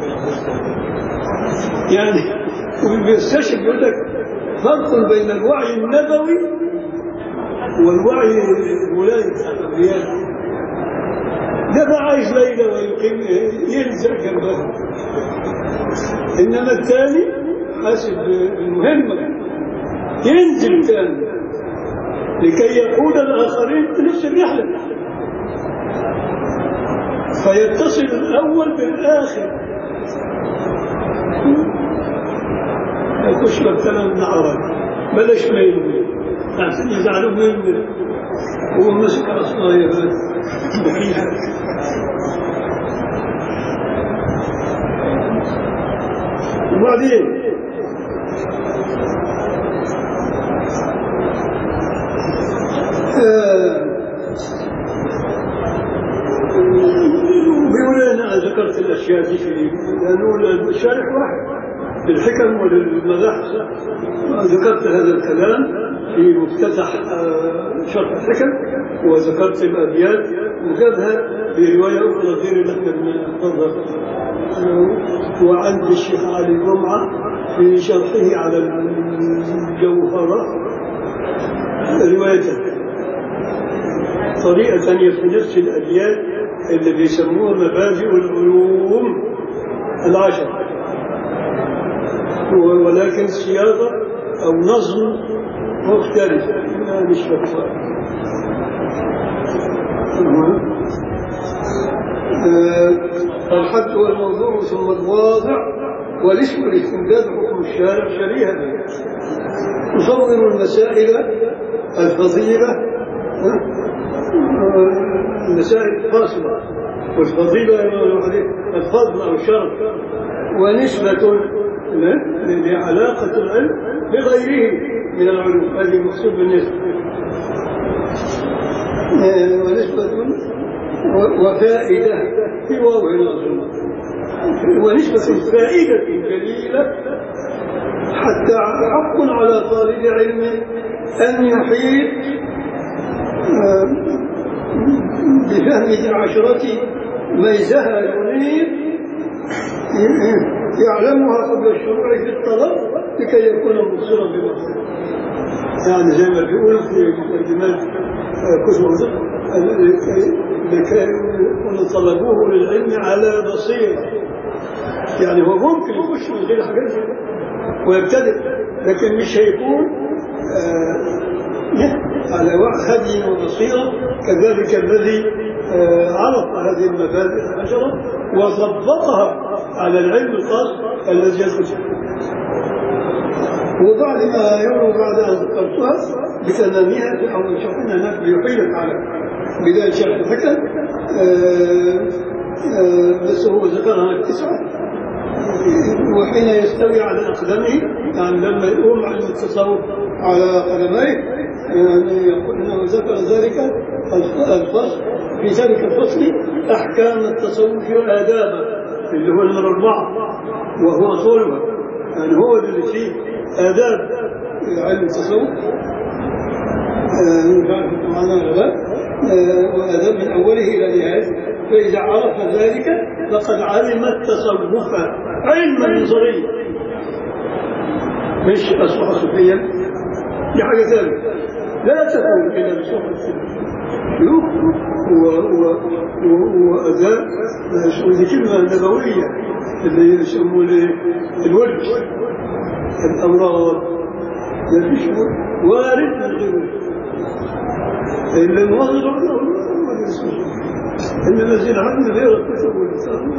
يعني وبيستشهد يقول لك فرق بين الوعي النبوي والوعي الولايه الرياضي ده بقى عايز ليلة ويقيم يلزق جنبها إنما الثاني حسب المهمة ينزل ثاني لكي يقود الآخرين في نفس الرحلة فيتصل الأول بالآخر يخش الكلام من عرب بلاش ما يلوي عشان يزعلوا منه هو مسك عصاية بخيلة وبعدين بيقول انا ذكرت الاشياء دي في لانه الشارح واحد للحكم وللمباحث ذكرت هذا الكلام في مفتتح آه، شرح الحكم وذكرت الابيات وجابها بروايه اخرى غير اللي احنا بنحفظها وعند الشيخ علي جمعه في شرحه على الجوهره روايته طريقة ثانية في نفس الأبيات اللي بيسموها مبادئ العلوم العشر ولكن صياغة أو نظم مختلف لا مش مكتوب الحد والموضوع ثم الواضع والاسم الاستمداد حكم الشارع شبيها به تصور المسائل الفضيلة المسائل فاصلة والفضيلة الفضل أو الشرف ونسبة لعلاقة العلم بغيره من العلوم هذه المقصود بالنسبة ونسبة وفائدة في واو الأظن ونسبة فائدة جليلة حتى حق على طالب علم أن يحيط بفهم العشرة ميزها ينير يعلمها قبل الشروع في الطلب لكي يكون مبصرا بمقصده يعني زي ما بيقول في مقدمات كتب لكي يكون طلبوه للعلم على بصيرة يعني هو ممكن يخش من غير حاجات زي ويبتدئ لكن مش هيكون آه على هدي وبصيرة كذلك الذي عرف هذه المبادئ العشرة وضبطها على العلم الخاص الذي يدخل وبعد ما يوم بعد أن ذكرتها بتمامها في أول شرح هناك بيحيلك على بداية شرح الحكم بس هو ذكرها التسعة وحين يستوي على أقدامه يعني لما يقوم على التصوف على قدميه يعني يقول انه ذكر ذلك الفصل في ذلك الفصل احكام التصوف وادابه اللي هو نمر اربعه وهو صلبه يعني هو اللي فيه اداب علم التصوف مش عارف معنا ولا لا واداب من اوله الى نهايته فاذا عرف ذلك فقد علم التصوف علما نظريا مش اصبح صوفيا دي حاجه ثانيه لا تكون إلا بصحبة السلوك وأداء دي كلمة نبوية اللي يسموه الورد الأمراض ما فيش وارد من غير إلا النظر إن الذين عندنا غير الكتب والكتاب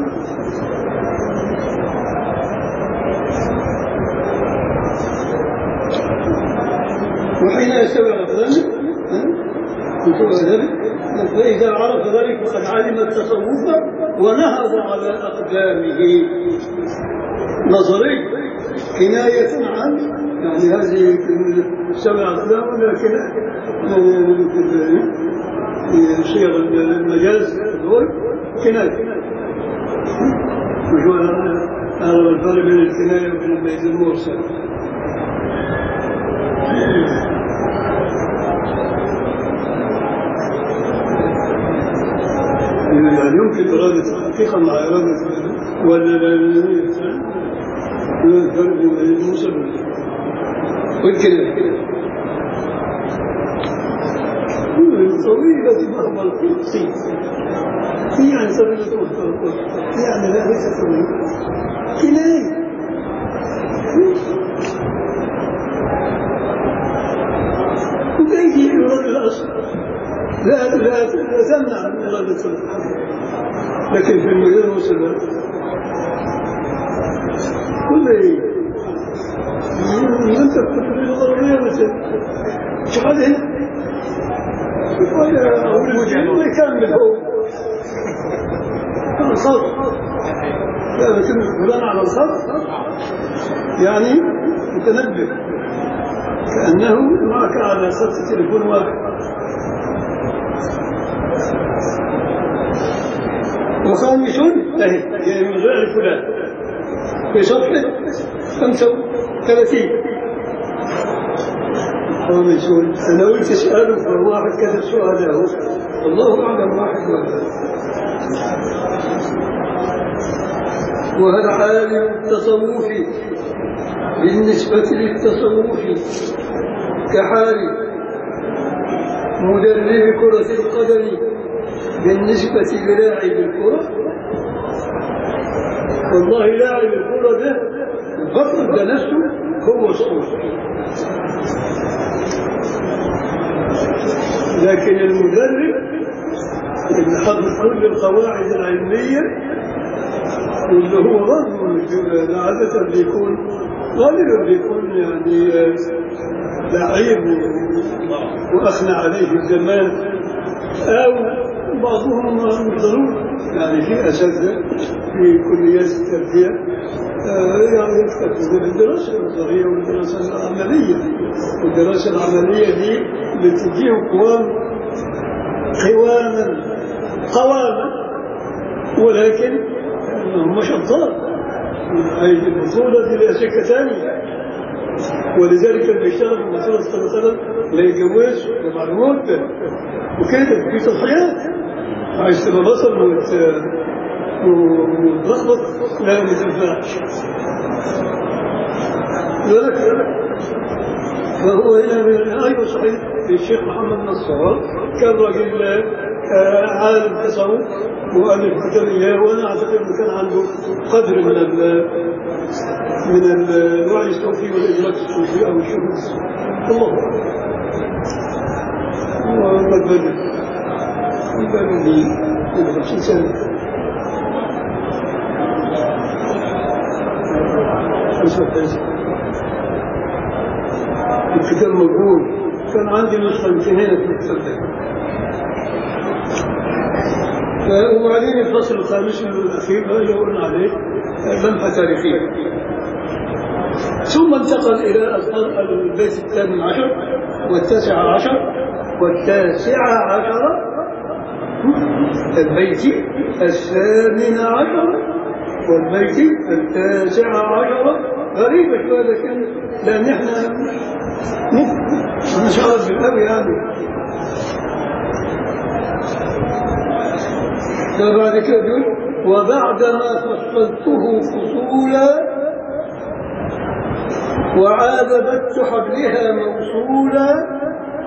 وحين يستوي على ذلك فإذا عرف ذلك فقد علم التصوف ونهض على أقدامه نظري كناية عن يعني هذه سبع أقدام ولكن في صيغ المجاز دول كناية مش هذا الفرق بين الكناية وبين البيت المرسل يعني يمكن إرادة الحقيقة مع إرادة ولا لا لا الفرق بين الموصل والكلمة طويلة مهما القدسي يعني طويلة يعني لا ليس طويلة كناية لكن في المدينة وصل كل ايه انت كنت في الغربية مثلا شو عليه ما يكمل هو الخط لا بتم فلان على الخط يعني متنبه كأنه معك على خط تليفون واحد وخامس اهي يعني من غير فلان في صفحة 35 خامسون أنا قلت اسأله فواحد كذا سؤال له الله أعلم واحد ولا وهذا عالم التصوف بالنسبة للتصوف كحال مدرب كرة القدم بالنسبة للاعب الكرة والله لاعب الكرة ده البطل ده نفسه هو الصوفي لكن المدرب اللي حط كل القواعد العلمية واللي هو غالب عادة بيكون غالبا بيكون يعني لعيب واخنى عليه الزمان او بعضهم ضروري يعني في اساتذه في كليات التربيه يعني يفتقدوا بالدراسه النظريه والدراسه العمليه والدراسه العمليه دي بتديهم قوام قواما قواما ولكن هم شطار هذه البطولة دي لها سكة ثانية ولذلك اللي بيشتغل في البطولة صلى الله عليه وسلم لا يتجوز بمعلومات وكده في تضحيات عايز تبقى بصل وت... وتلخبط لا ما تنفعش ذلك فهو هنا من ايوه صحيح الشيخ محمد نصار كان راجل عالم تصوف مؤلف كتاب اياه وانا اعتقد انه كان عنده قدر من ال من الوعي الصوفي والادراك الصوفي او الشهود الله وقد بدا بدا لي من 50 سنه الكتاب موجود كان عندي نسخه يمكن هنا في الكتاب ده وبعدين الفصل الخامس والاخير اللي قلنا عليه لمحه تاريخيه ثم انتقل الى البيت الثامن عشر والتاسع عشر والتاسع عشر البيت الثامن عشر والبيت التاسع عشر غريبة شوية لكن لأن احنا نشعر بالأب يعني فبعد كده وبعدما فصلته فصولا وعاد بت حبلها موصولا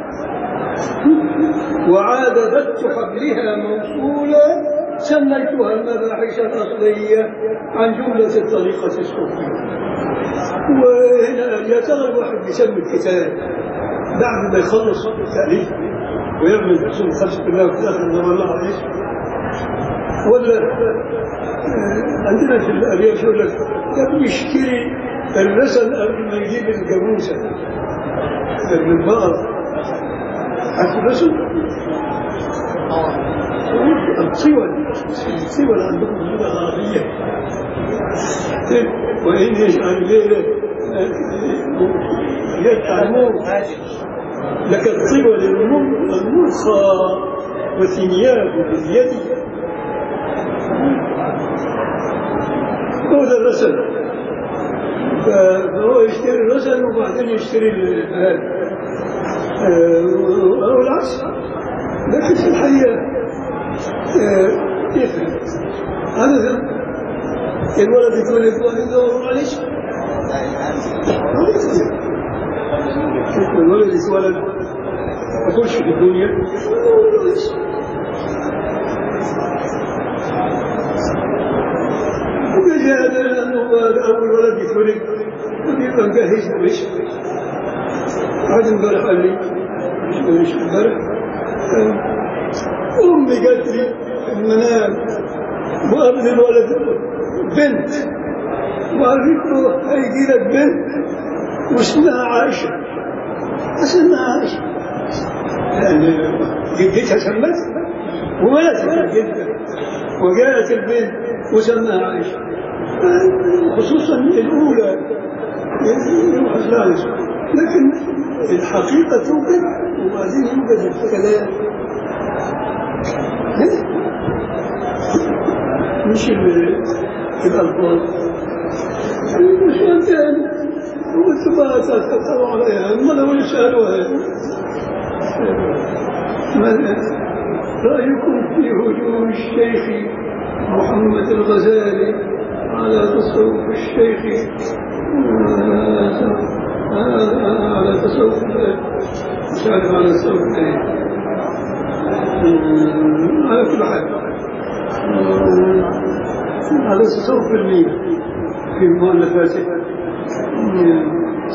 وعاد بت حبلها موصولا سميتها المباحث الأصلية عن جملة الطريقة الصوفية وهنا يا ترى الواحد بيسمي الكتاب بعد ما يخلص التأليف ويعمل حسن خمسة الله وفي الآخر زمان الله عليه ولا عندنا في الأرياف يقول لك ده بيشتري الرسل قبل ما يجيب الجاموسة من البقر عارف الرسل؟ الصور الصور عندهم اللغة العربية وإن يجعل الليلة يتعمون لك الصور المرخى وثنياه باليد هو ده الرسل فهو يشتري الرسل وبعدين يشتري هذا أو العكس لكن في الحقيقة يفرق عادة الولد يتولد واحد يدور عليه الولد يتولد يخش في الدنيا ويجي هذا لأنه أول ولد يتولد يبقى مجهز وش هذا امبارح قال لي مش امبارح أمي قالت لي المنام وقبل الولد بنت وقالت له هيجي لك بنت واسمها عائشة اسمها عائشة يعني جدتها سمتها وماتت الجدة وجاءت البنت وسماها عائشة خصوصا الأولى يروح الثالث لكن الحقيقة توجد وبعدين يوجد الكلام مش ال- الألفاظ مش أنت وأنت ما تتطلع عليها ما لو يسألوها ما رأيكم في هجوم الشيخ محمد الغزالي على تصوف الشيخ آه، على تصوف مش عارف على تصوف ايه آه، على كل حال آه، على تصوف الميم في مؤلفاته آه،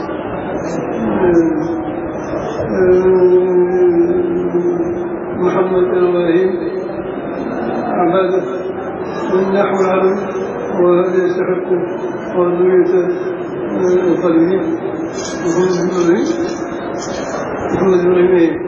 آه، محمد إبراهيم عبادة والنحو العربي ويستحق وذرية القلبي محمد إبراهيم محمد إبراهيم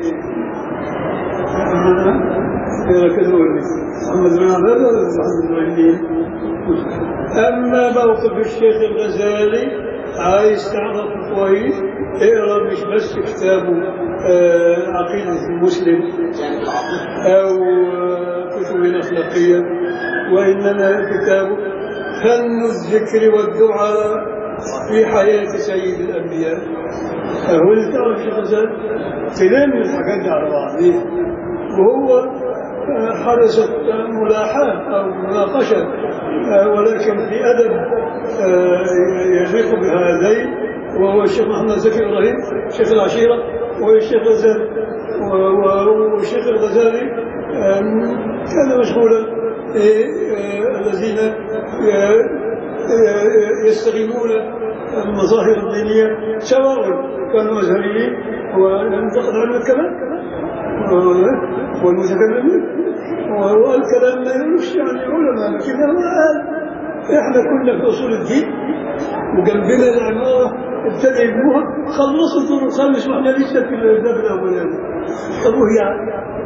إيه كذا محمد بن عبادة ولا محمد إبراهيم أما موقف الشيخ الغزالي عايز تعرف كويس اقرا مش بس كتابه آه، عقيدة المسلم جانب العاطفي أو آه، كتب أخلاقية وإنما كتابه فن الذكر والدعاء في حياة سيد الأنبياء هو اللي تعرف شيخ غزال تلم الحاجات دي على بعضها وهو آه، حدثت ملاحاة أو مناقشة آه، ولكن في أدب آه، يليق بهذين وهو الشيخ محمد زكي إبراهيم شيخ العشيرة والشيخ غزالي و- و- والشيخ الغزالي آم، كان مشغولا إيه، آه، الذين ي- ي- يستغلون المظاهر الدينية سواء كانوا أزهريين وينتقد علم الكلام والمتكلمين والكلام ما يقولش يعني علماء لكن هو قال احنا كنا في اصول الدين وجنبنا العماره ابتدى يبنوها خلصوا الدور الخامس واحنا لسه في الباب الاولاني طب وهي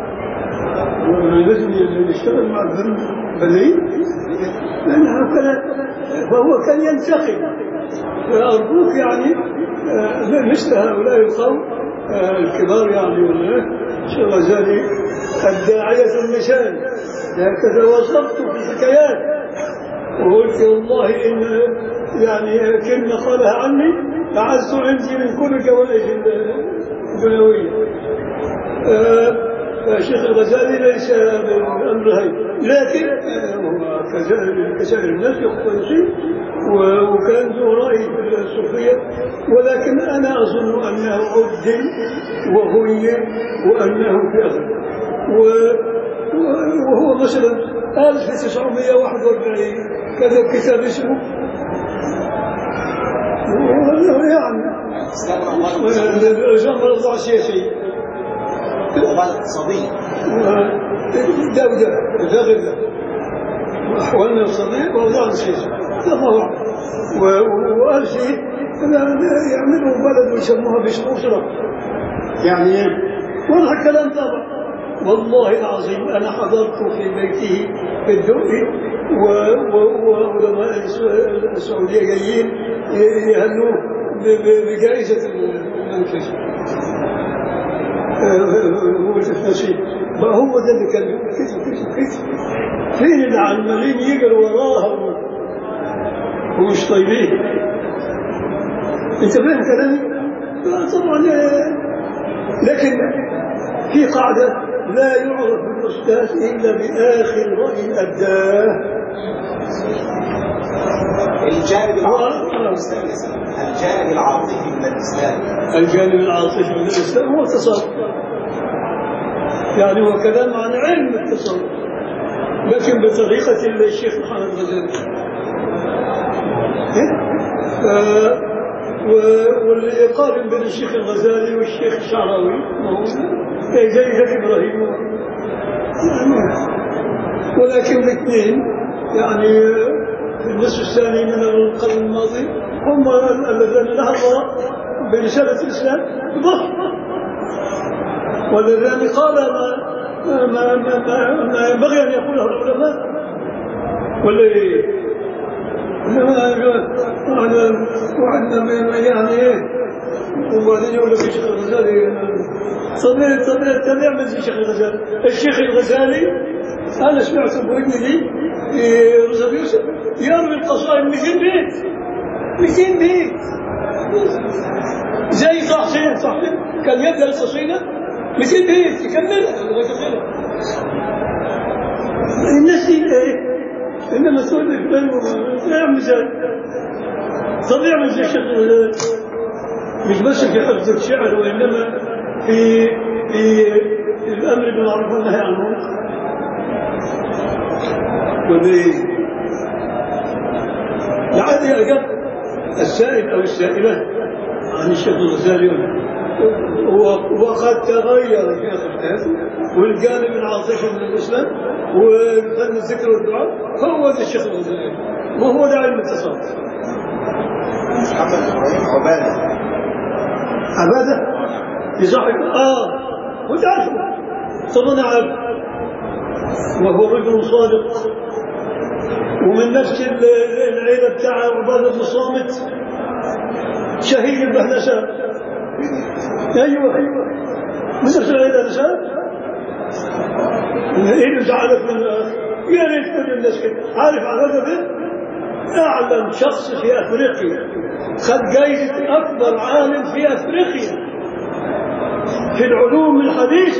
لازم يشتغل مع البنين لانها كان فهو كان ينتقد فارجوك يعني آه، مثل هؤلاء القوم آه، الكبار يعني ولا الشيخ الغزالي الداعية المثال هكذا وصفت في حكايات وقلت والله إن يعني كلمة قالها عني أعز عندي من كل جوائز الدنيوية آه، فالشيخ الغزالي ليس بالأمر هين لكن آه، هو كسائر كسائر الناس كويسين و- وكان ذو رأي في الصوفية ولكن أنا أظن أنه عدل وهي وأنه في أخذ و- و- وهو مثلا 1941 كتب كتاب اسمه يعني الإسلام والأموال الجمهور الوضع السياسي والأموال الاقتصادية دولة دولة وأحوالنا الصديق وأوضاع السياسي الله أعلم و- وقال شيء يعملوا بلد ويسموها باسم أسرة يعني إيه؟ واضح الكلام طبعا والله العظيم أنا حضرت في بيته في الدقي و- و- وعلماء الس- السعودية جايين يهنوه ب- ب- بجائزة المنفذ هو النصيب ما هو ده اللي كان كتب كتب كتب فين اللي عمالين يجروا وراها و- ومش طيبين انت فاهم كلامي؟ لا طبعا آه، لكن في قاعدة لا يعرف الأستاذ إلا بآخر رأي أداه الجانب العاطفي من آه. الإسلام الجانب العاطفي من الإسلام الجانب العاطفي من الإسلام هو التصرف يعني هو كلام عن علم التصرف لكن بطريقة الشيخ محمد غزالي إيه؟ ف- و- واللي يقارن بين الشيخ الغزالي والشيخ الشعراوي ما هو زي زي زي ابراهيم يعني ولكن الاثنين يعني في النصف الثاني من القرن الماضي هم الذين نهضوا برسالة الإسلام بضخم والذين قال ما ما ما, ما, ما ينبغي أن يقوله العلماء ولا إيه؟ وعندنا يعني ايه وبعدين يقول لك الشيخ الغزالي طبيعي طبيعي تابع من الشيخ الغزالي الشيخ الغزالي انا سمعته بودني دي في رزق يوسف يروي القصائد 200 بيت 200 بيت زي طه حسين صح كان يبدا القصيده 200 بيت يكملها لغايه اخرها الناس دي ايه انما سؤال الفن لا مثال طبيعي من الشيخ مش بس في حفظ الشعر وانما في في الامر بالمعروف والنهي عن المنكر وفي لعلي اجبت السائل او السائله عن الشيخ الغزالي وقد تغير في حياته والجانب العاطفي من الاسلام وفن الذكر والدعاء هو ذا الشيخ الغزالي وهو ده علم التصوف محمد ابراهيم عباده عباده لصاحب اه هو تعرفه طبعا عارف وهو رجل صادق ومن نفس العيله بتاع عباده بن الصامت شهيد البهنسه ايوه ايوه من نفس العيله نساء ايه اللي زعلك من يا ريت كل الناس كده عارف عباده بن اعلم شخص في افريقيا خد جايزه اكبر عالم في افريقيا في العلوم الحديثه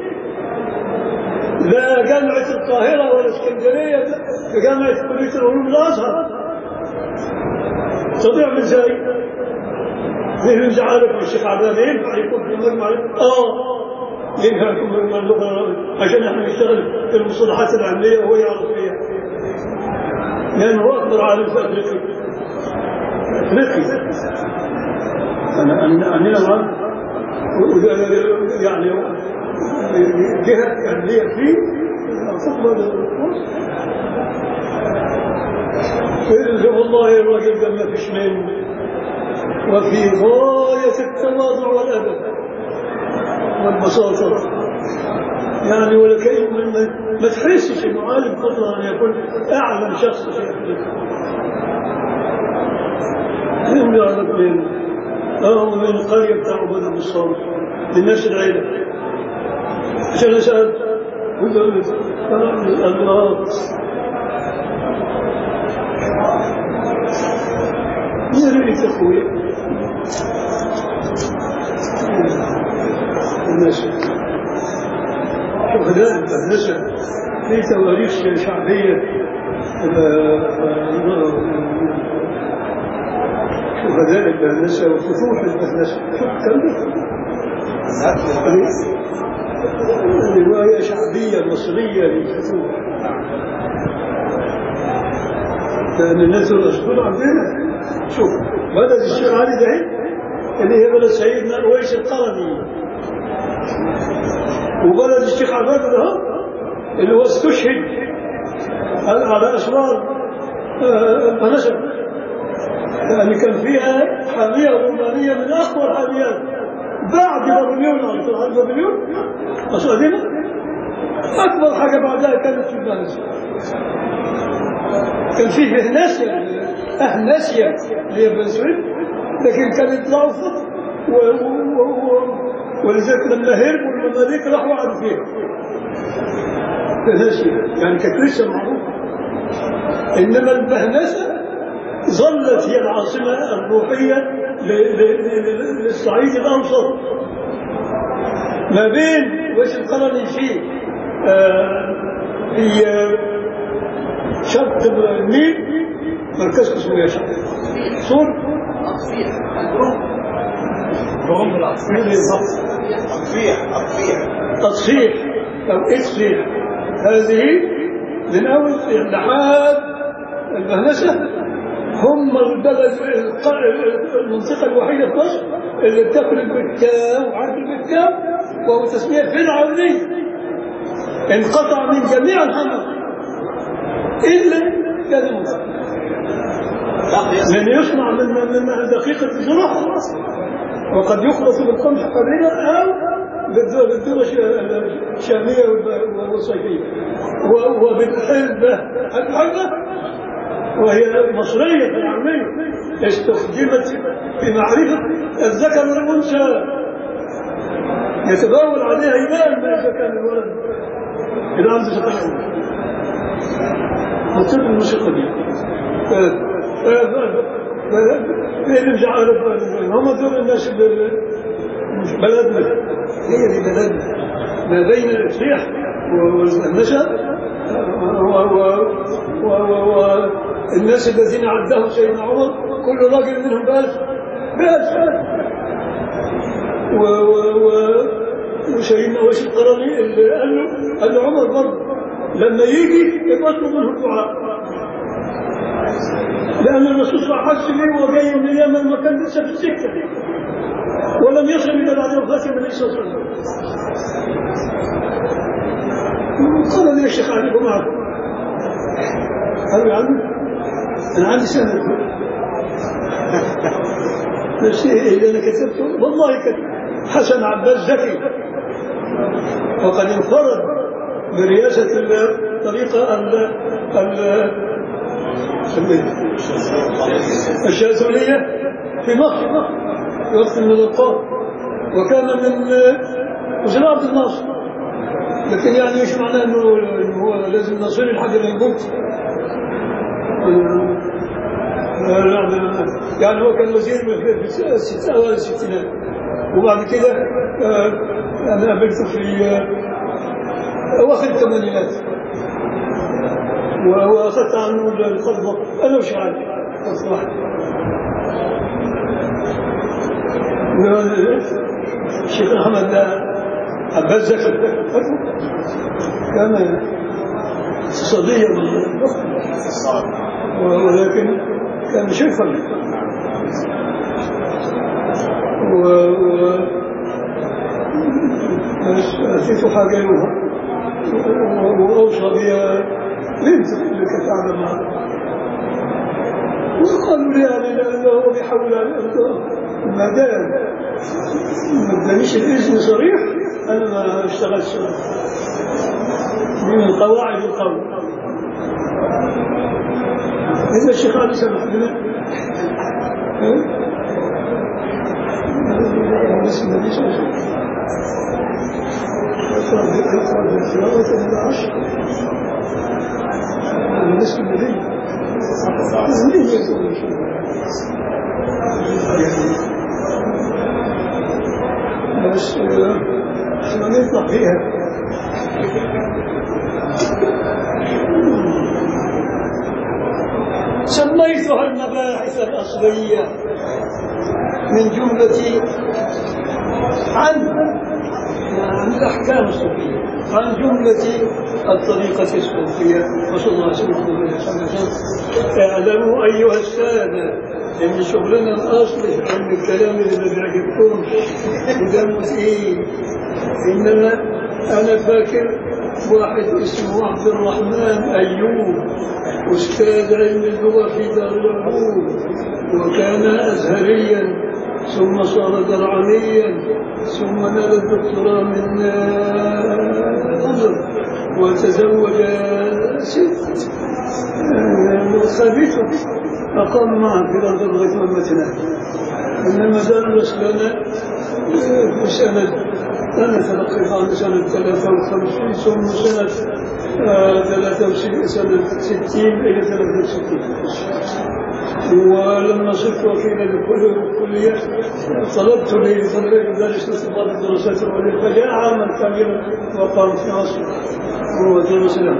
لا جامعة القاهرة ولا اسكندرية في جامعة كلية العلوم الأزهر طبيعي من زي مين زعلك من الشيخ عباد ينفع يكون في مجمع اه ينفع يكون في مجمع اللغة العربية عشان احنا نشتغل في المصطلحات العلمية وهو يعرف فيها لأنه هو أكبر عالم في أفريقيا أفريقيا أنا أنا أنا يعني جهة علمية فيه تقبل والله الراجل ده ما فيش منه وفي غاية التواضع والأدب والبساطة يعني ولكن ما, ما تحسش انه عالم فضلا ان يكون اعلم شخص في افريقيا هم يعرف من اه من القريه بتاع عباد بن الصامت للناس العيله عشان اسال الامراض يا ريت اخوي الناس شهداء النسب في تواريخ شعبية شهداء البهنسة وفتوح البهنسة شوف كم رواية شعبية مصرية للفتوح لأن الناس الأصول عندنا شوف بلد الشيخ علي ده اللي هي بلد سيدنا أويس القرني وبلد الشيخ عباد ده اللي هو استشهد على أسوار النسب يعني كان فيها حامية رومانية من أقوى الحاميات بعد بابليون عن بابليون أسعدنا أكبر حاجة بعدها كانت في البلد كان فيه بهناسيا أهناسيا اللي هي بن سويد لكن كانت ضعفت و... و... و... ولذلك لما هربوا المماليك راحوا قعدوا فيها بهناسيا يعني كانت لسه معروفة إنما البهنسة ظلت هي العاصمة الروحية للصعيد الأوسط ما بين وش القرني فيه آه في شرق النيل مركز اسمه يا شرق صور رغم الأطفيح بالضبط أطفيح أطفيح تصحيح أو إصحيح هذه من أول لحد البهنسة هم البلد المنطقة الوحيدة في مصر اللي بتاكل البكام وعارف البكام وهو تسمية فرعونية انقطع من جميع الحمر إلا كان ممكن لأن يصنع من من من دقيقة الزراعة وقد يخلط بالقمح قليلا أو بالذرة بالذرة الشامية والصيفية و- وبالحلبة الحلبة وهي مصرية العامية استخدمت في معرفة الذكر والأنثى يتبول عليها يبان ما إذا كان الولد إذا عنده ذكر وطب الموسيقى دي نرجع على هم دول الناس اللي مش بلدنا هي دي بلدنا ما بين الإفريح والنشأ والناس الذين عدهم سيدنا عمر كل راجل منهم بألف بألف و و و وسيدنا ويس القرني اللي قال له قال له عمر برضه لما يجي يبقى اطلب منه الدعاء لأن الرسول صلى الله عليه وسلم وهو جاي من اليمن ما كان لسه في السكة ولم يصل إلى بعد وفاة النبي صلى الله عليه وسلم قال لي يا شيخ علي معك قال يا عمي أنا عندي سنة بس إيه اللي أنا كتبته والله كتب حسن عباس زكي وقد انفرد برئاسة الطريقة ال ال الشاذلية في مصر في وقت من الأوقات وكان من وزير عبد الناصر لكن يعني مش معناه انه إنه هو لازم نصير لحد ما يموت يعني هو كان وزير في الست- اوائل الستينات وبعد كده آه، انا قابلته في آه، اواخر الثمانينات واخذت عنه الخطبه انا وش عارف الصراحه الشيخ احمد عباس زكي كان اقتصاديا ولكن كان شيخا و و- بس أتيت حاجة يومها وأوصى بها بنت اللي كانت قاعدة معه وقالوا لي يعني لأنه هو بيحاول على ما دام ما ادانيش الإذن صريح أنا ما اشتغلتش من قواعد القول إذا الشيخ علي سمح لنا بسم الله صلى الله عليه وسلم أفراد أفراد القراءة من العشر بسم النبي النبي يقول إن شاء الله بس ما نطلع فيها سميتها المباحث الأصلية من جملة عن عن الأحكام الصوفية عن جملة الطريقة الصوفية وصلى الله عليه وسلم اعلموا أيها السادة إن شغلنا الأصلي عن الكلام اللي ما بيعجبكمش وده مثير إنما أنا فاكر واحد اسمه عبد الرحمن أيوب أستاذ علم اللغة في دار العلوم وكان أزهريا ثم صار درعميا ثم نال الدكتوراه من نظر وتزوج ست خبيثة أقام معه في الأرض لغاية ما ماتنا إنما درس لنا في سنة أنا تقريبا عن سنة 53 ثم سنة آه، 63 سنة 60 إلى 63 ولما صرت وكيلا لكل الكلية طلبت لي طلبت ذلك استفاضة الدراسات العليا فجاء عاما كاملا وقام في مصر وهو درس له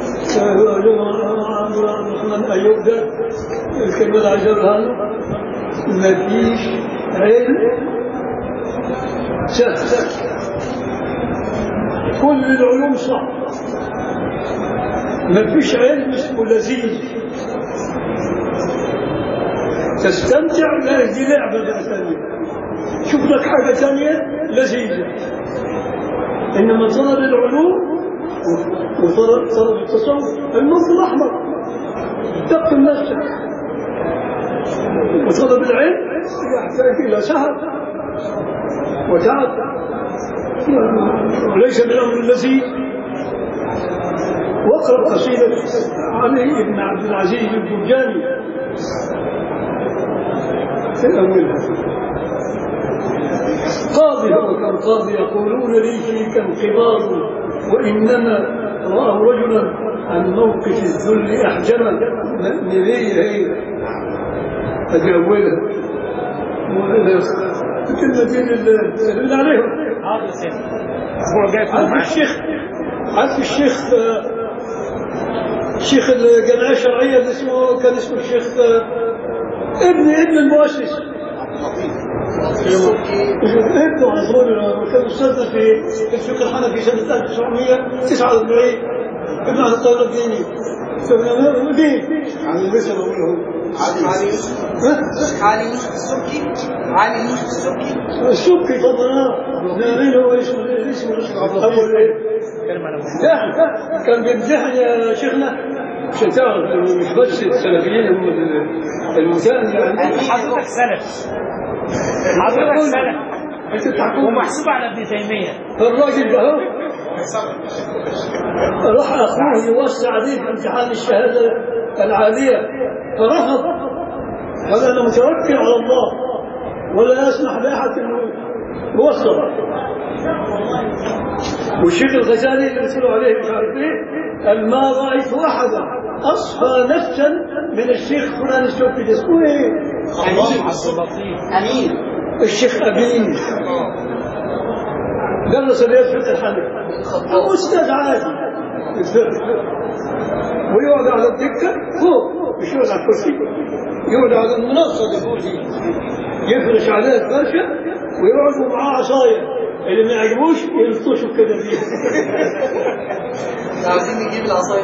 عبد الرحمن أيوب ده الكلمة اللي عايز أقولها له ما فيش علم سهل كل العلوم صعب ما فيش علم اسمه لذيذ تستمتع لا دي لعبة بقى ثانية شوف لك حاجة ثانية لذيذة إنما طلب العلوم وطلب طلب التصوف المنط الأحمر تقتل نفسك وطلب العلم يحتاج إلى سهر وتعب وليس بالأمر الذي واقرأ قصيدة علي بن عبد العزيز البرجاني في أولها قاضي هو كان قاضي يقولون لي فيك انقباض وإنما رأى رجلا عن موقف الذل أحجما نبيه هي هذه أولها كلمتين اللي عليهم حاضر سيدي هو جاي عارف الشيخ عارف الشيخ آه، الشيخ الجمعية الشرعية اللي اسمه كان اسمه الشيخ آه، ابن ابن المؤسس ابنه عزوني كان استاذنا في في الفقه الحنفي سنة 1949 ابن عبد الطاهر الديني دين علي لسه بقوله علي علي يوسف علي يوسف السبكي علي يوسف السبكي السبكي طبعا مين هو اسمه اسمه اول ايه كلمة أنا لا كان بيمزحني يا شيخنا عشان تعرف إنه مش بس السلفيين هم المثال يعني حضرتك سلف حضرتك سلف انت تحكم ومحسوب على ابن تيمية الراجل ده هو راح اخوه يوسع عليه في امتحان الشهاده العاليه فرفض قال انا متوكل على الله ولا اسمح لاحد انه يوصل والشيخ الغزالي اللي رسلوا عليه مش عارف ايه قال ما رايت احدا اصفى نفسا من الشيخ فلان السوفي ده اسمه ايه؟ اللطيف امين الشيخ امين درس اليد فقه الحنفي هو استاذ عادي في الفقه ويقعد على الدكه فوق مش يقعد على الكرسي يقعد على المنصه اللي فوق دي يفرش عليها الفرشه ويقعد معاه عصايه اللي ما يعجبوش يلطشوا كده فيها عايزين نجيب العصايه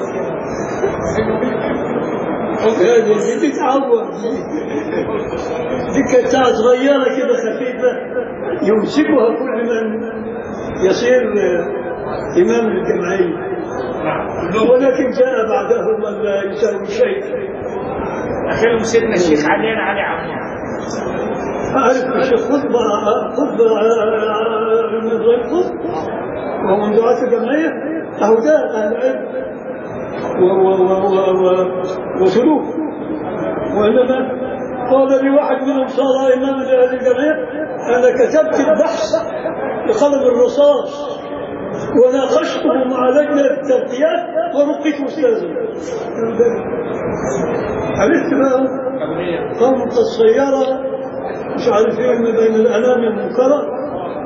هذه دي تتعور دي كانت ساعة صغيرة كده خفيفة يمسكها كل من يصير إمام الجمعية ولكن جاء بعده من لا يساوي شيء أخيرا سيدنا الشيخ علي أنا علي عمي أعرف الشيخ خطبة خطبة من غير خطبة وهو من دعاة الجمعية أهو ده أهل العلم و- و- و- و- و- وسلوك وإنما قال لي واحد منهم صار إمام لهذه الجمعية أنا كتبت البحث بقلم الرصاص وناقشته مع لجنة الترقيات ورقيت أستاذا عرفت بقى قامت السيارة مش عارف ايه ما بين الأنام المنكرة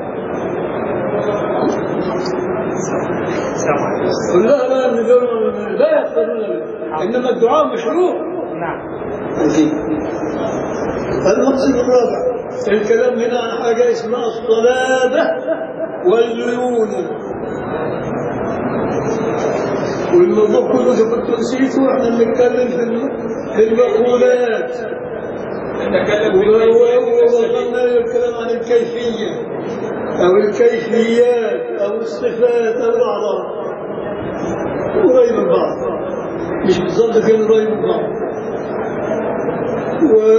كلها بقى من دول لا يقبلون به. إنما الدعاء مشروع نعم المقصد الرابع الكلام هنا عن حاجة اسمها الصلابة والليونة والموضوع كله إذا كنت نسيته احنا بنتكلم في الم- في المقولات ووصلنا للكلام عن الكيفية أو الكيفيات أو الصفات أو الأعراض قريب من بعض مش بالظبط كده قريب من بعض و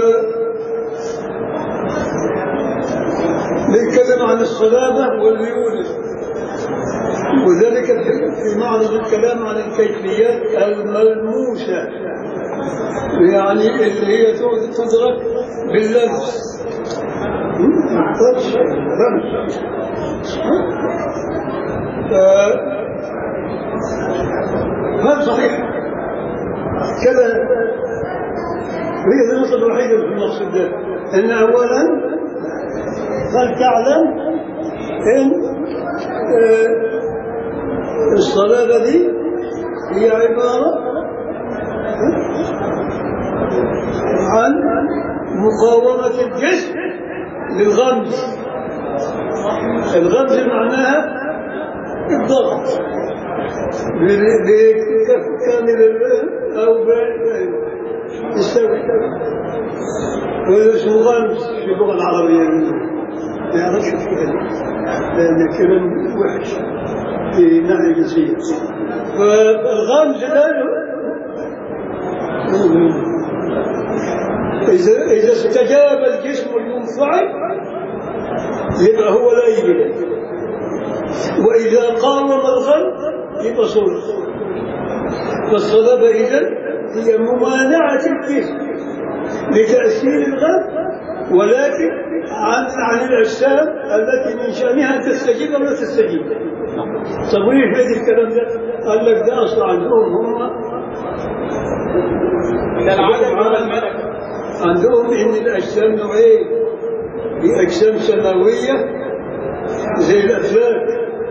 بيتكلم عن الصلابة والليونة وذلك في- في معرض الكلام عن الكيفيات الملموسة يعني اللي هي تدرك باللمس التاتش، لمس. ف- هذا صحيح كذا هي النقطة الوحيدة في المقصود ده أن أولا هل تعلم أن آه، الصلابة دي هي عبارة عن مقاومة الجسم للغمز الغمز معناها الضغط ب- بكامل ال- أو ب- يستوي وهذا اسمه غمز في اللغة العربية ما يعرفش كده لأن كلام وحش في ناحية جنسية فالغمز ده من إذا إذا استجاب الجسم المنفعل يبقى هو لا يجب وإذا قاوم الغم يبقى صلح فالصلابة إذا هي ممانعة الجسم لتأثير الغم ولكن عن عن الأجسام التي من شأنها أن تستجيب أو لا تستجيب طب وين يفيد الكلام ده؟ قال لك ده أصل عندهم هم ده العدم ولا الملك عندهم ان الاجسام نوعين في اجسام سماويه زي الافلاك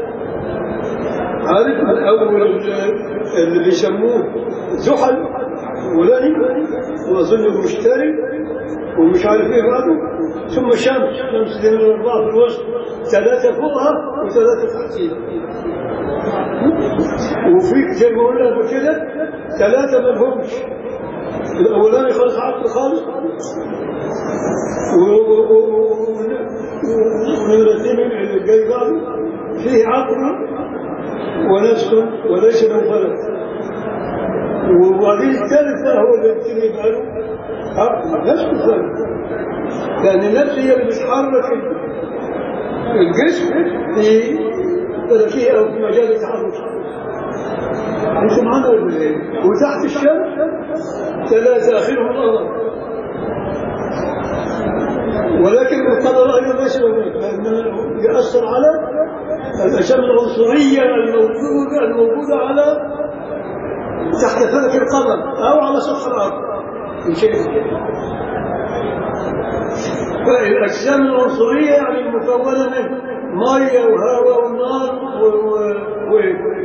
عارف من اول اللي بيسموه زحل ولاني واظن المشتري ومش عارف ايه بعده ثم شمس شمس دي من الاربعه في الوسط ثلاثه فوقها وثلاثه تحتيها وفي زي ما قلنا قبل كده ثلاثه ما لهمش الاولاني خالص عقل خالص والاثنين اللي جاي بعده فيه عقل ونفس وليس له فلك وبعدين الثالث ده هو اللي يبتدي يبقى له عقل نفس الفلك لان النفس هي اللي بتحرك الجسم في فلكيه او في مجال التحرك انت معنا ولا ايه؟ وتحت الشمس ثلاثة آخرهم الأرض ولكن القدر أيضا ليس هناك لأنه يأثر على الأشياء العنصرية الموجودة الموجودة على تحت فلك القمر أو على سطح الأرض من شيء فالأجسام العنصرية يعني المكونة من مية وهواء ونار و... و... و...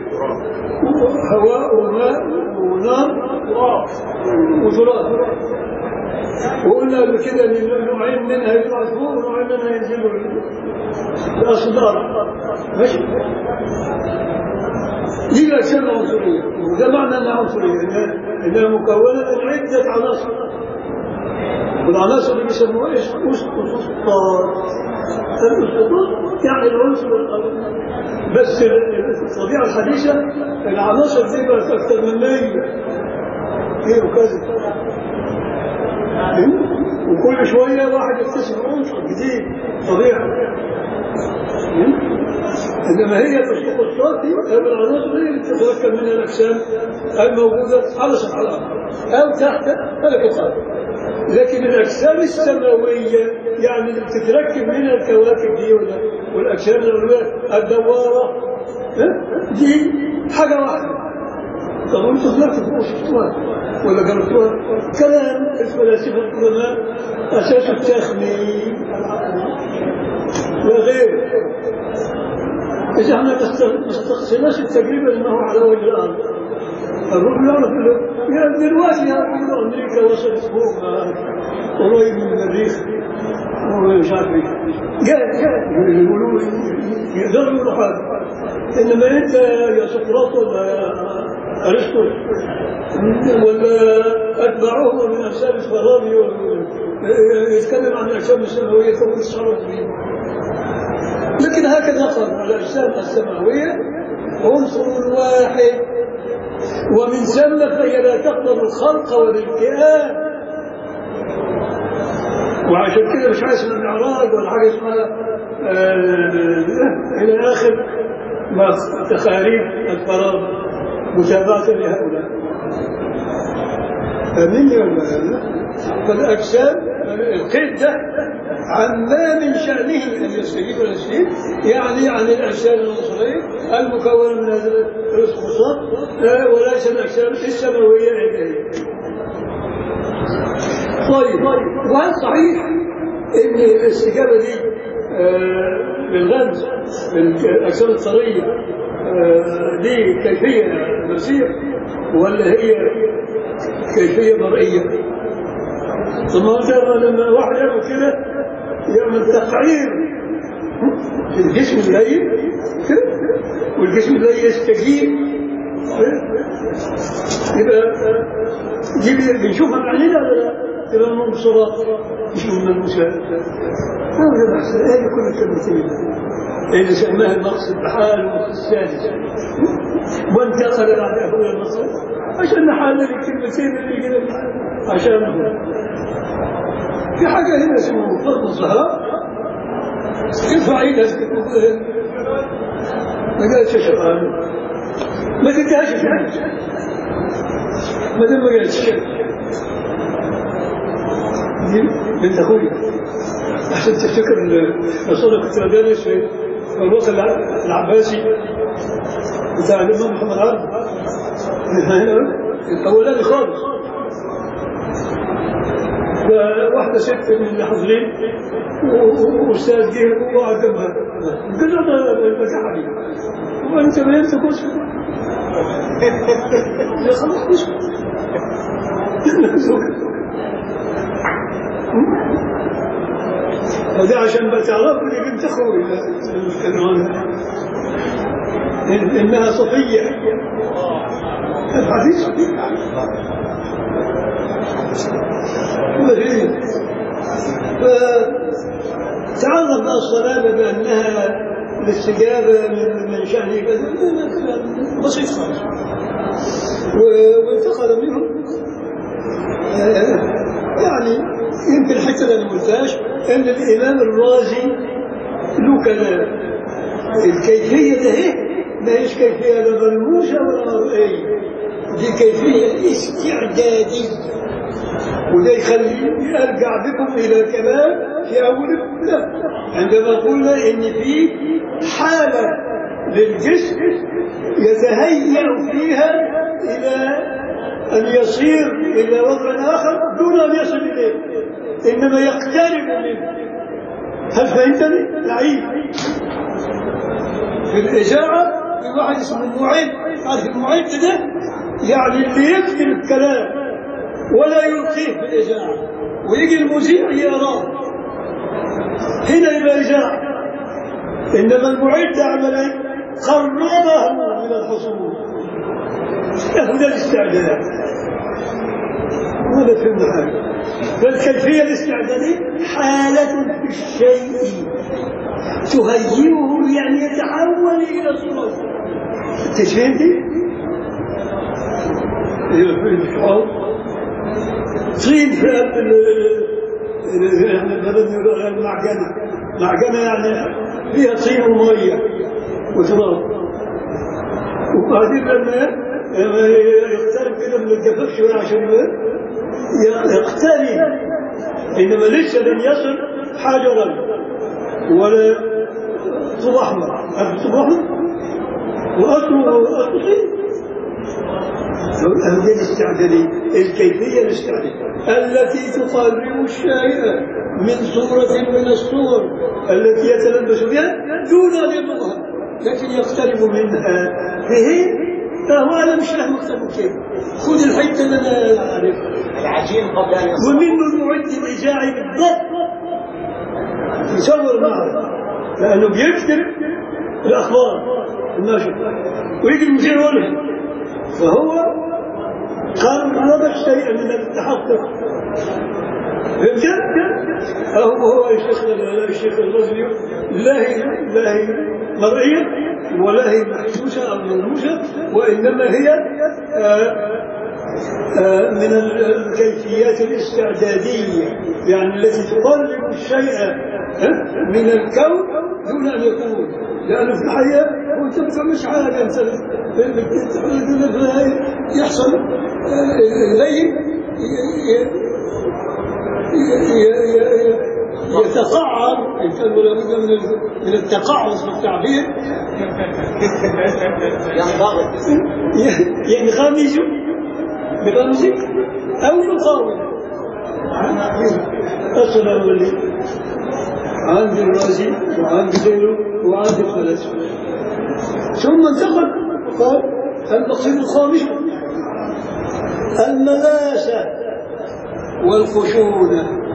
هواء وماء ونار وتراب وقلنا قبل كده ان نوعين منها يطلعوا فوق ونوعين منها ينزلوا لاصل الارض ماشي دي الاجسام العنصريه وده معنى انها عنصريه انها انها مكونه من عده عناصر والعناصر اللي بيسموها ايش؟ اسقطات الاسقطات يعني العنصر الارضي بس الطبيعه الحديثه العناصر دي بقت اكثر من 100 ايه وكذا وكل شويه واحد يكتشف عنصر جديد طبيعه انما هي تشوف الصوت هي العناصر هي اللي تتركب منها الاجسام الموجوده على سطح الارض او تحت فلك الارض لكن الاجسام السماويه يعني اللي بتتركب منها الكواكب دي والاجسام العلويه الدواره دي حاجه واحده طب انتوا طلعتوا فوق شفتوها ولا جربتوها كلام الفلاسفه القدماء اساس التخمين لا غير إذا احنا ما استقصيناش التجربة لأنه على وجه الأرض الرجل يعرف له يا دلوقتي يا أمريكا وصلت فوق قريب من المريخ ومش عارف ايه جاء جاء يقولوا يقدروا يقولوا حاجة إنما أنت يا سقراط ولا يا أرسطو ولا أتبعوه من أمثال الفارابي يتكلم عن الأجسام السماوية فهو يتصرف فيه لكن هكذا قال الأجسام السماوية عنصر واحد ومن ثم فهي لا تقبل الخلق والالتئام وعشان كده مش حاجه اسمها المعراج ولا حاجه اسمها آه الى اخر ما تخاريف الفراغ متابعه لهؤلاء فمن ولا فالاجسام القيد ده عما من شأنه أن يستجيب ويستجيب يعني عن الأجسام العنصرية المكونة من هذه الخصوصات وليس الأجسام السماوية عندها طيب وهل صحيح ان الاستجابه دي للغمز الاجسام الطريه دي كيفيه نفسيه ولا هي كيفيه مرئيه؟ طب ما هو لما واحد يعمل كده يعمل تقعير في الجسم الميت كده والجسم الميت يستجيب يبقى دي بنشوفها بعيننا ولا لا؟ تبقى المنصرات مش من المساعد هذا بحث هذه كل التمثيل اللي سماها المقصد بحال السادس وانتقل بعد أبويا المقصد عشان حال اللي الكلمتين اللي كده عشان في حاجة هنا اسمه فرض الزهراء ارفع ايدك ما قالش اشرب ما تديهاش فلوس ما دام ما قالش دي بنت اخوي عشان تفتكر الرسول كنت بدرس في الوقت العباسي بتاع الامام محمد عبد الاولاني خالص فواحدة ست من اللي حاضرين واستاذ جه وقعد جنبها قال له انا بكحلي وانت ما انت كوسك يا خلاص اسكت وده عشان بتعرف لي بنت اخوي إن انها صفيه الحديث وهي فتعرف الصلاه بانها الاستجابه من من شان كذا كلام بسيط خالص وانتقل منهم يعني يمكن حتى انا ما قلتهاش ان الامام الرازي له كلام الكيفيه ده إيه؟ ما هيش كيفيه لا ملموسه ولا مرئيه دي كيفيه استعداديه وده يخليني ارجع بكم الى كلام في اول الكلام عندما قلنا ان في حاله للجسم يتهيأ فيها الى ان يصير الى وضع اخر دون ان يصل اليه انما يقترب منه هل فهمتني؟ لعيب في الاذاعه في واحد اسمه المعد عارف المعد ده يعني اللي يكتب الكلام ولا يلقيه في الاذاعه ويجي المذيع يراه هنا يبقى اذاعه انما المعد عمل ايه؟ قربه من الحصول له ده الاستعداد ولا فهمنا حاجه فالكيفيه الاستعداديه حاله في الشيء تهيئه يعني يتحول الى صورته انت فهمتي؟ طين في المعجنه معجنه يعني فيها طين وميه وتراب وبعدين لما يقترب كده من الجفاف شويه عشان يقترب انما لسه لم يصل حجرا ولا طوب احمر عارف طوب احمر واصله اصله طين الأهمية الاستعدادية الكيفية الاستعدادية التي تقرب الشيء من صورة من الصور التي يتلبس بها دون أن يبلغها لكن يقترب منها فهم فهو أنا مش فاهم أكتب كيف خذ الحتة اللي أنا أعرفها العجين قبل ان يصل ومنه المعد الإذاعي بالضبط يصور معه لأنه بيكتب الأخبار الناشر ويجي المذيع يقولها فهو قرب الشيء من التحقق فهمت؟ أهو هو الشيخ الشيخ الرجلي لا هي لا هي مرئية ولا هي محسوسة أو ملموسة وإنما هي آه آه من الكيفيات الاستعدادية يعني التي تقرب الشيء آه، من الكون دون أن يكون لأنه في الحقيقة هو تبقى مش حاجة أنت يحصل آه، الليل يتقعر إن كان ولا بد من من التقعص في التعبير ينضغط ينغمز بغمز أو يقاوم السلام عليكم عندي الرازي وعندي غيره وعندي الفلاسفة ثم انتقل قال المقصد الخامس المناسة والخشونة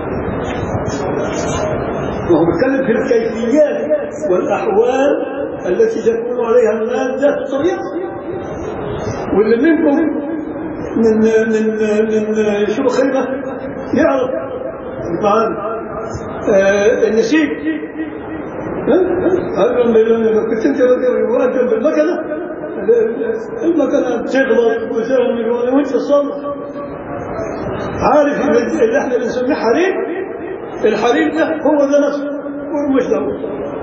وهو بيتكلم في الكيفيات والأحوال التي تكون عليها المادة في الطبيعة واللي منكم من من من شو خيمة يعرف معانا آه النسيج ها؟ ها؟ لما كنت انت واقف بالمكنه المكنه بتغلط وتعمل وانت تصلح عارف اللي اللي احنا بنسميه حريم الحريم ده هو ده نفسه هو مش ده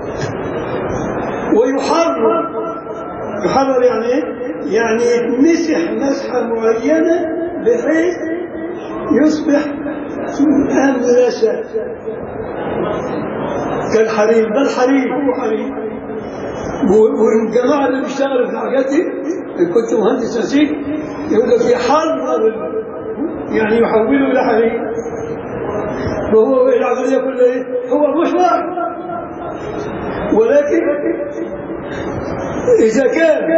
ويحرر يحرر يعني ايه؟ يعني يتمسح مسحه معينه بحيث يصبح املس كالحريم ده الحريم هو حريم و- والجماعه اللي بيشتغلوا في الحاجات دي إن كنت مهندس نسيج يقول لك يحرر ال- يعني يحوله الى حريم وهو العمليه كلها ايه؟ هو مش واحد ولكن اذا كان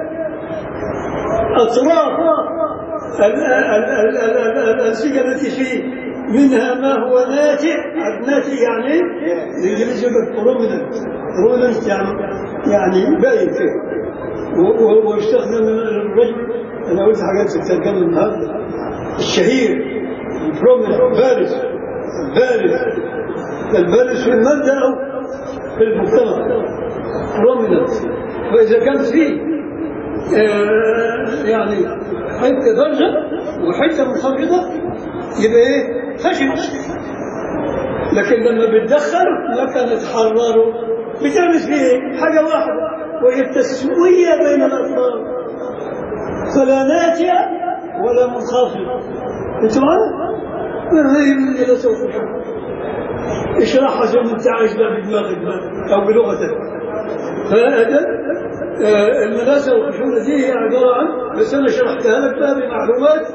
اطراف ال- ال- ال- ال- ال- ال- الانسجه التي فيه منها ما هو ناتئ ناتئ يعني الانجليزي يقول لك بروميننت بروميننت يعني يعني باين كده و- و- ويستخدم الرجل انا قلت حاجات في الترجمه النهارده الشهير البروميننت بارز بارز البارز في الماده او في المجتمع بروميننت فاذا كان فيه آه، يعني حته درجه وحته منخفضه يبقى ايه خشن لكن لما بتدخل لكن تحرره بتعمل فيه ايه؟ حاجه واحده وهي التسويه بين الاطراف فلا ناتئ ولا منخفض انت معنا؟ هي من الى سوف اشرحها زي ما انت عايز بقى بدماغك بقى او بلغتك فهذا آه، المدرسة والخشونة دي هي عبارة عن بس أنا شرحتها لك بقى بمعلومات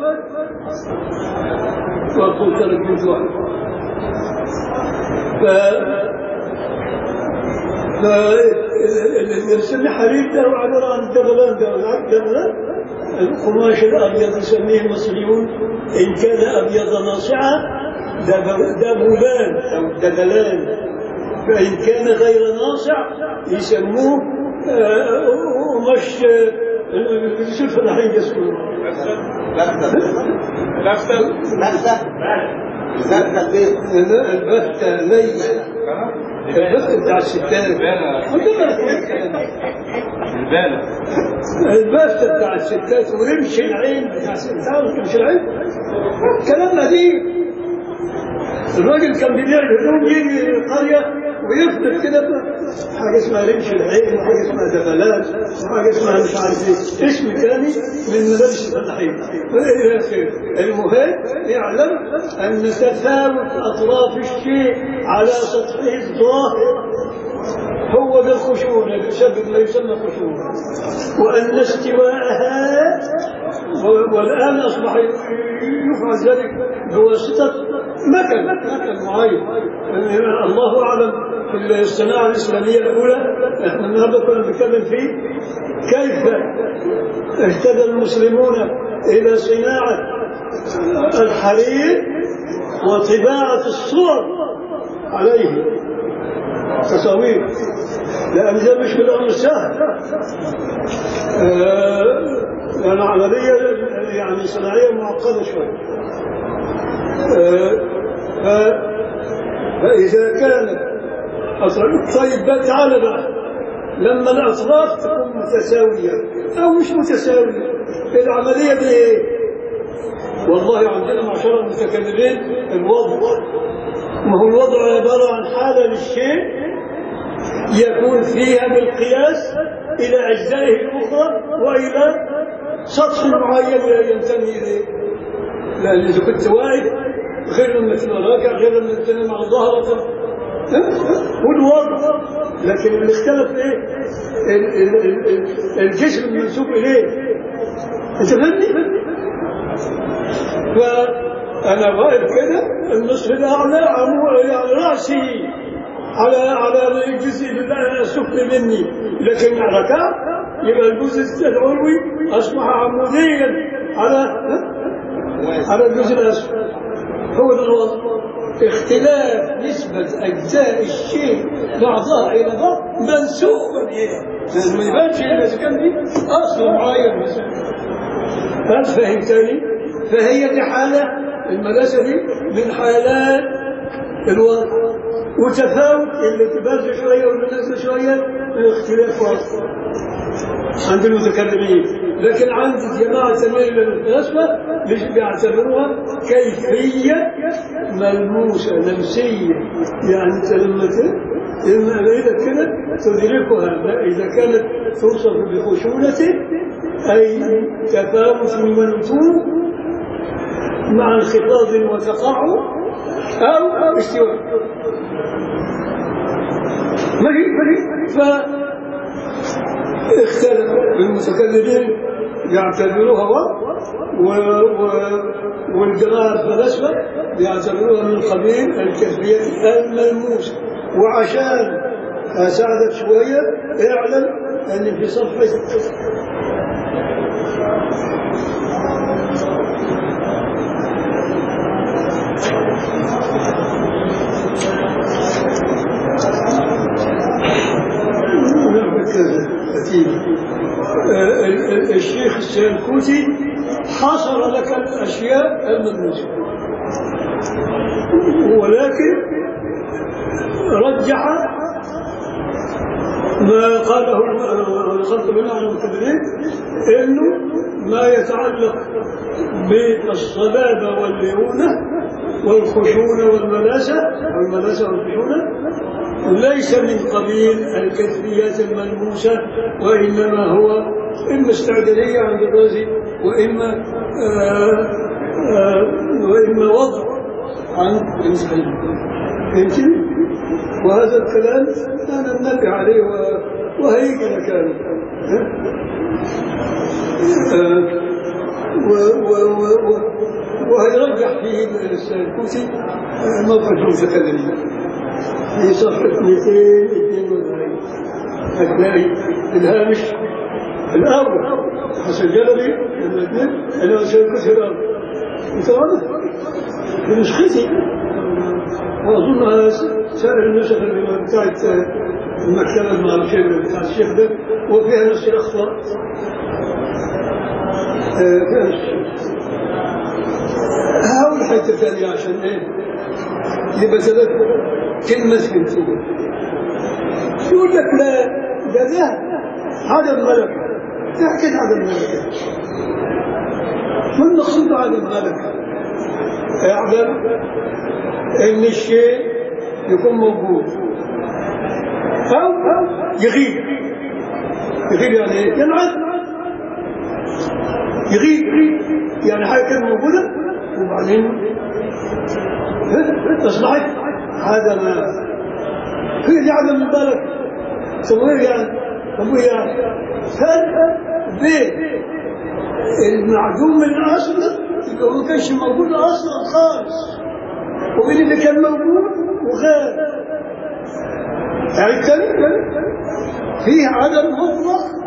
وقلت لك جزء واحد ف ف اللي يسميه حرير ده هو عبارة عن دبلان ده دبلان القماش الأبيض يسميه المصريون إن كان أبيض ناصعا دب- دبلان أو دبلان فإن كان غير ناصع يسموه آه، قماش آه، شو الفلاحين يسموه لفتة لفتة لفتة لفتة البيت البتة ليلة البتة بتاع الستات خد بالك من الكلام ده. البالة البتة بتاع الستات ورمش العين بتاع الستات تعرف رمش العين كلام قديم الراجل كان بيبيع الهدوم يجي القرية ويفضل كده حاجة اسمها رمش العين وحاجة اسمها دبلات وحاجة اسمها مش عارف ايه اسم تاني من مدارس الفلاحين وإلى آخره المهم يعلم أن تفاوت أطراف الشيء على سطحه الظاهر هو ده الخشوع الذي يسبب ما يسمى خشوع وأن استواءها و- والآن أصبح يفعل ذلك بواسطة مكن مكن معين الله أعلم في الصناعة الإسلامية الأولى احنا النهارده كنا بنتكلم فيه كيف اهتدى المسلمون إلى صناعة الحرير وطباعة الصور عليه تصاوير لأن ده مش بالأمر سهل آه، لأن عملية يعني صناعية معقدة شوية آه، ف- فإذا كانت أطراف طيب بقى تعالى بقى لما الأطراف تكون متساوية أو مش متساوية العملية دي إيه؟ والله عندنا معشر المتكلمين الوضع ما هو الوضع عبارة عن حالة للشيء يكون فيها بالقياس إلى أجزائه الأخرى وإلى سطح معين ينتمي إليه لأن إذا كنت واقف غير لما تبقى راكع غير لما تنام على ظهرك والوضع لكن اللي اختلف ايه؟ ال- ال- ال- ال- الجسم المنسوب اليه انت فهمني؟ فانا واقف كده النصف الاعلى عمو يعني راسي على على الجزء السفلي مني لكن ركعت يبقى الجزء العلوي اصبح عموديا على على الجزء الاسفل هو ده الوضع اختلاف نسبة أجزاء الشيء بعضها إلى بعض منسوبا إليه لأن ما يبانش إلا إذا كان في أصل معين مثلا هل فهمتني؟ فهي دي حالة المدرسة دي من حالات الوضع وتفاوت اللي تبارز شويه واللي نازله شويه اختلاف واضح عند المتكلمين لكن عند جماعة تميل الفلاسفة مش بيعتبروها كيفية ملموسة نفسية يعني انت لما ت- لما إذا كده تدركها لا إذا كانت توصف بخشونة أي تفاوت منتوب مع انخفاض وتقاعد أو استواء ما هي ما هي ف اختلف المتكلمين يعتبروها وضع و... و... والجماعة الفلاسفة يعتبروها من قبيل الكيفية الملموسة وعشان أساعدك شوية اعلم أن في صفحة نعم كذا أتيب آه، ال- ال- الشيخ السيلكوتي حصر لك الأشياء الملموسة ولكن رجح ما قاله ونقلت منه عن المتبعين انه ما يتعلق بالصلابه والليونه والخشونه والملاسه والملاسه والخشونه ليس من قبيل الكيفيات الملموسه وانما هو اما استعداديه عند الرازي واما آه آه واما وضع عن المسلمين فهمتني؟ وهذا الكلام أنا ننبه عليه و- وهيكل كان ها؟ آه، و- و- و- و- وهيرجح فيه السيركوسي آه، موقف المتكلمين في صفحة 242 هتلاقي الهامش الأول حسن جلبي الاثنين أنا سيركوسي الأول أنت واضح في نسختي واظنها سائر النسخ اللي بتاعت المكتبه مع الشيخ بتاع الشيخ ده وفيها نفس الاخطاء آه، فيها نفس هقول حته ثانيه عشان ايه يبقى سبب كلمه فهمتوها يقول لك لا ده ده عدم ملكه ده حكايه عدم ملكه ما المقصود عدم ملكه اعلم ان الشيء يكون موجود او يغيب يغيب يعني ايه؟ ينعدم يغيب يعني حاجه كانت موجوده وبعدين اصبحت عدم هي دي عدم البلد طب ايه يعني؟ طب ايه يعني؟ فرق بين المعدوم من اصله يبقى هو ما كانش موجود اصلا خالص وبين اللي كان موجود وغاب يعني الكلام فيه عدم مطلق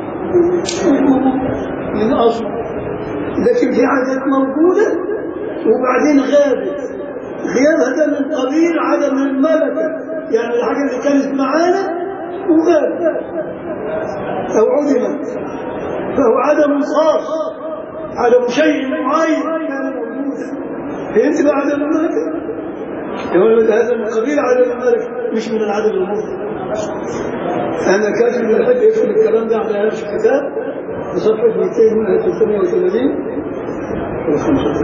من اصل لكن في عادات موجوده وبعدين غابت غيابها ده من قبيل عدم الملكه يعني الحاجه اللي كانت معانا وغابت او عدمت فهو عدم خاص عدم شيء معين كان موجودا فهمت بقى عدم الملكه؟ يقول هذا من قبيل عدم الملكه مش من العدم المطلق انا كاتب اللي يحب يكتب الكلام ده على هذا الكتاب في صفحه 238 ولا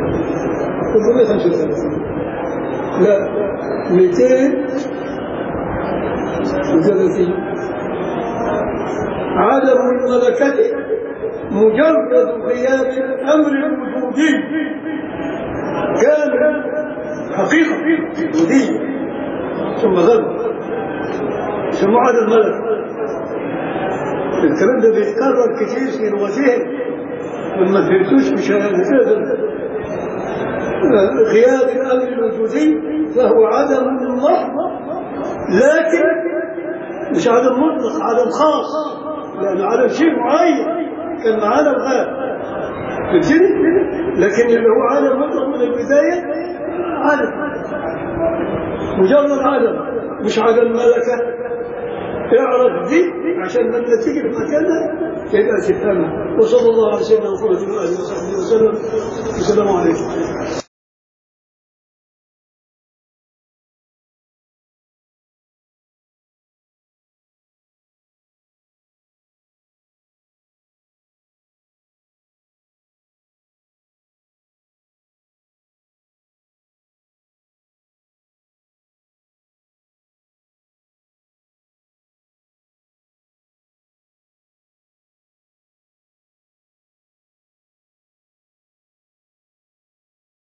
335 لا 230 عدم الملكة مجرد غياب الأمر الوجودي كان حقيقة وجودية ثم غاب ثم عاد الملك الكلام ده بيتكرر كثير في لغتهم لما فهمتوش مش هتقدر غياب الامر الوجودي فهو عدم محض لكن مش عدم مطلق عدم خاص لانه عدم شيء معين كان معانا الغاب فهمتني؟ لكن اللي هو عدم مطلق من البدايه عدم مجرد عدم مش عدم ملكه اعرف دي عشان لما تيجي في مكانها تبقى تفهمها وصلى الله على سيدنا محمد وعلى اله وصحبه وسلم والسلام عليكم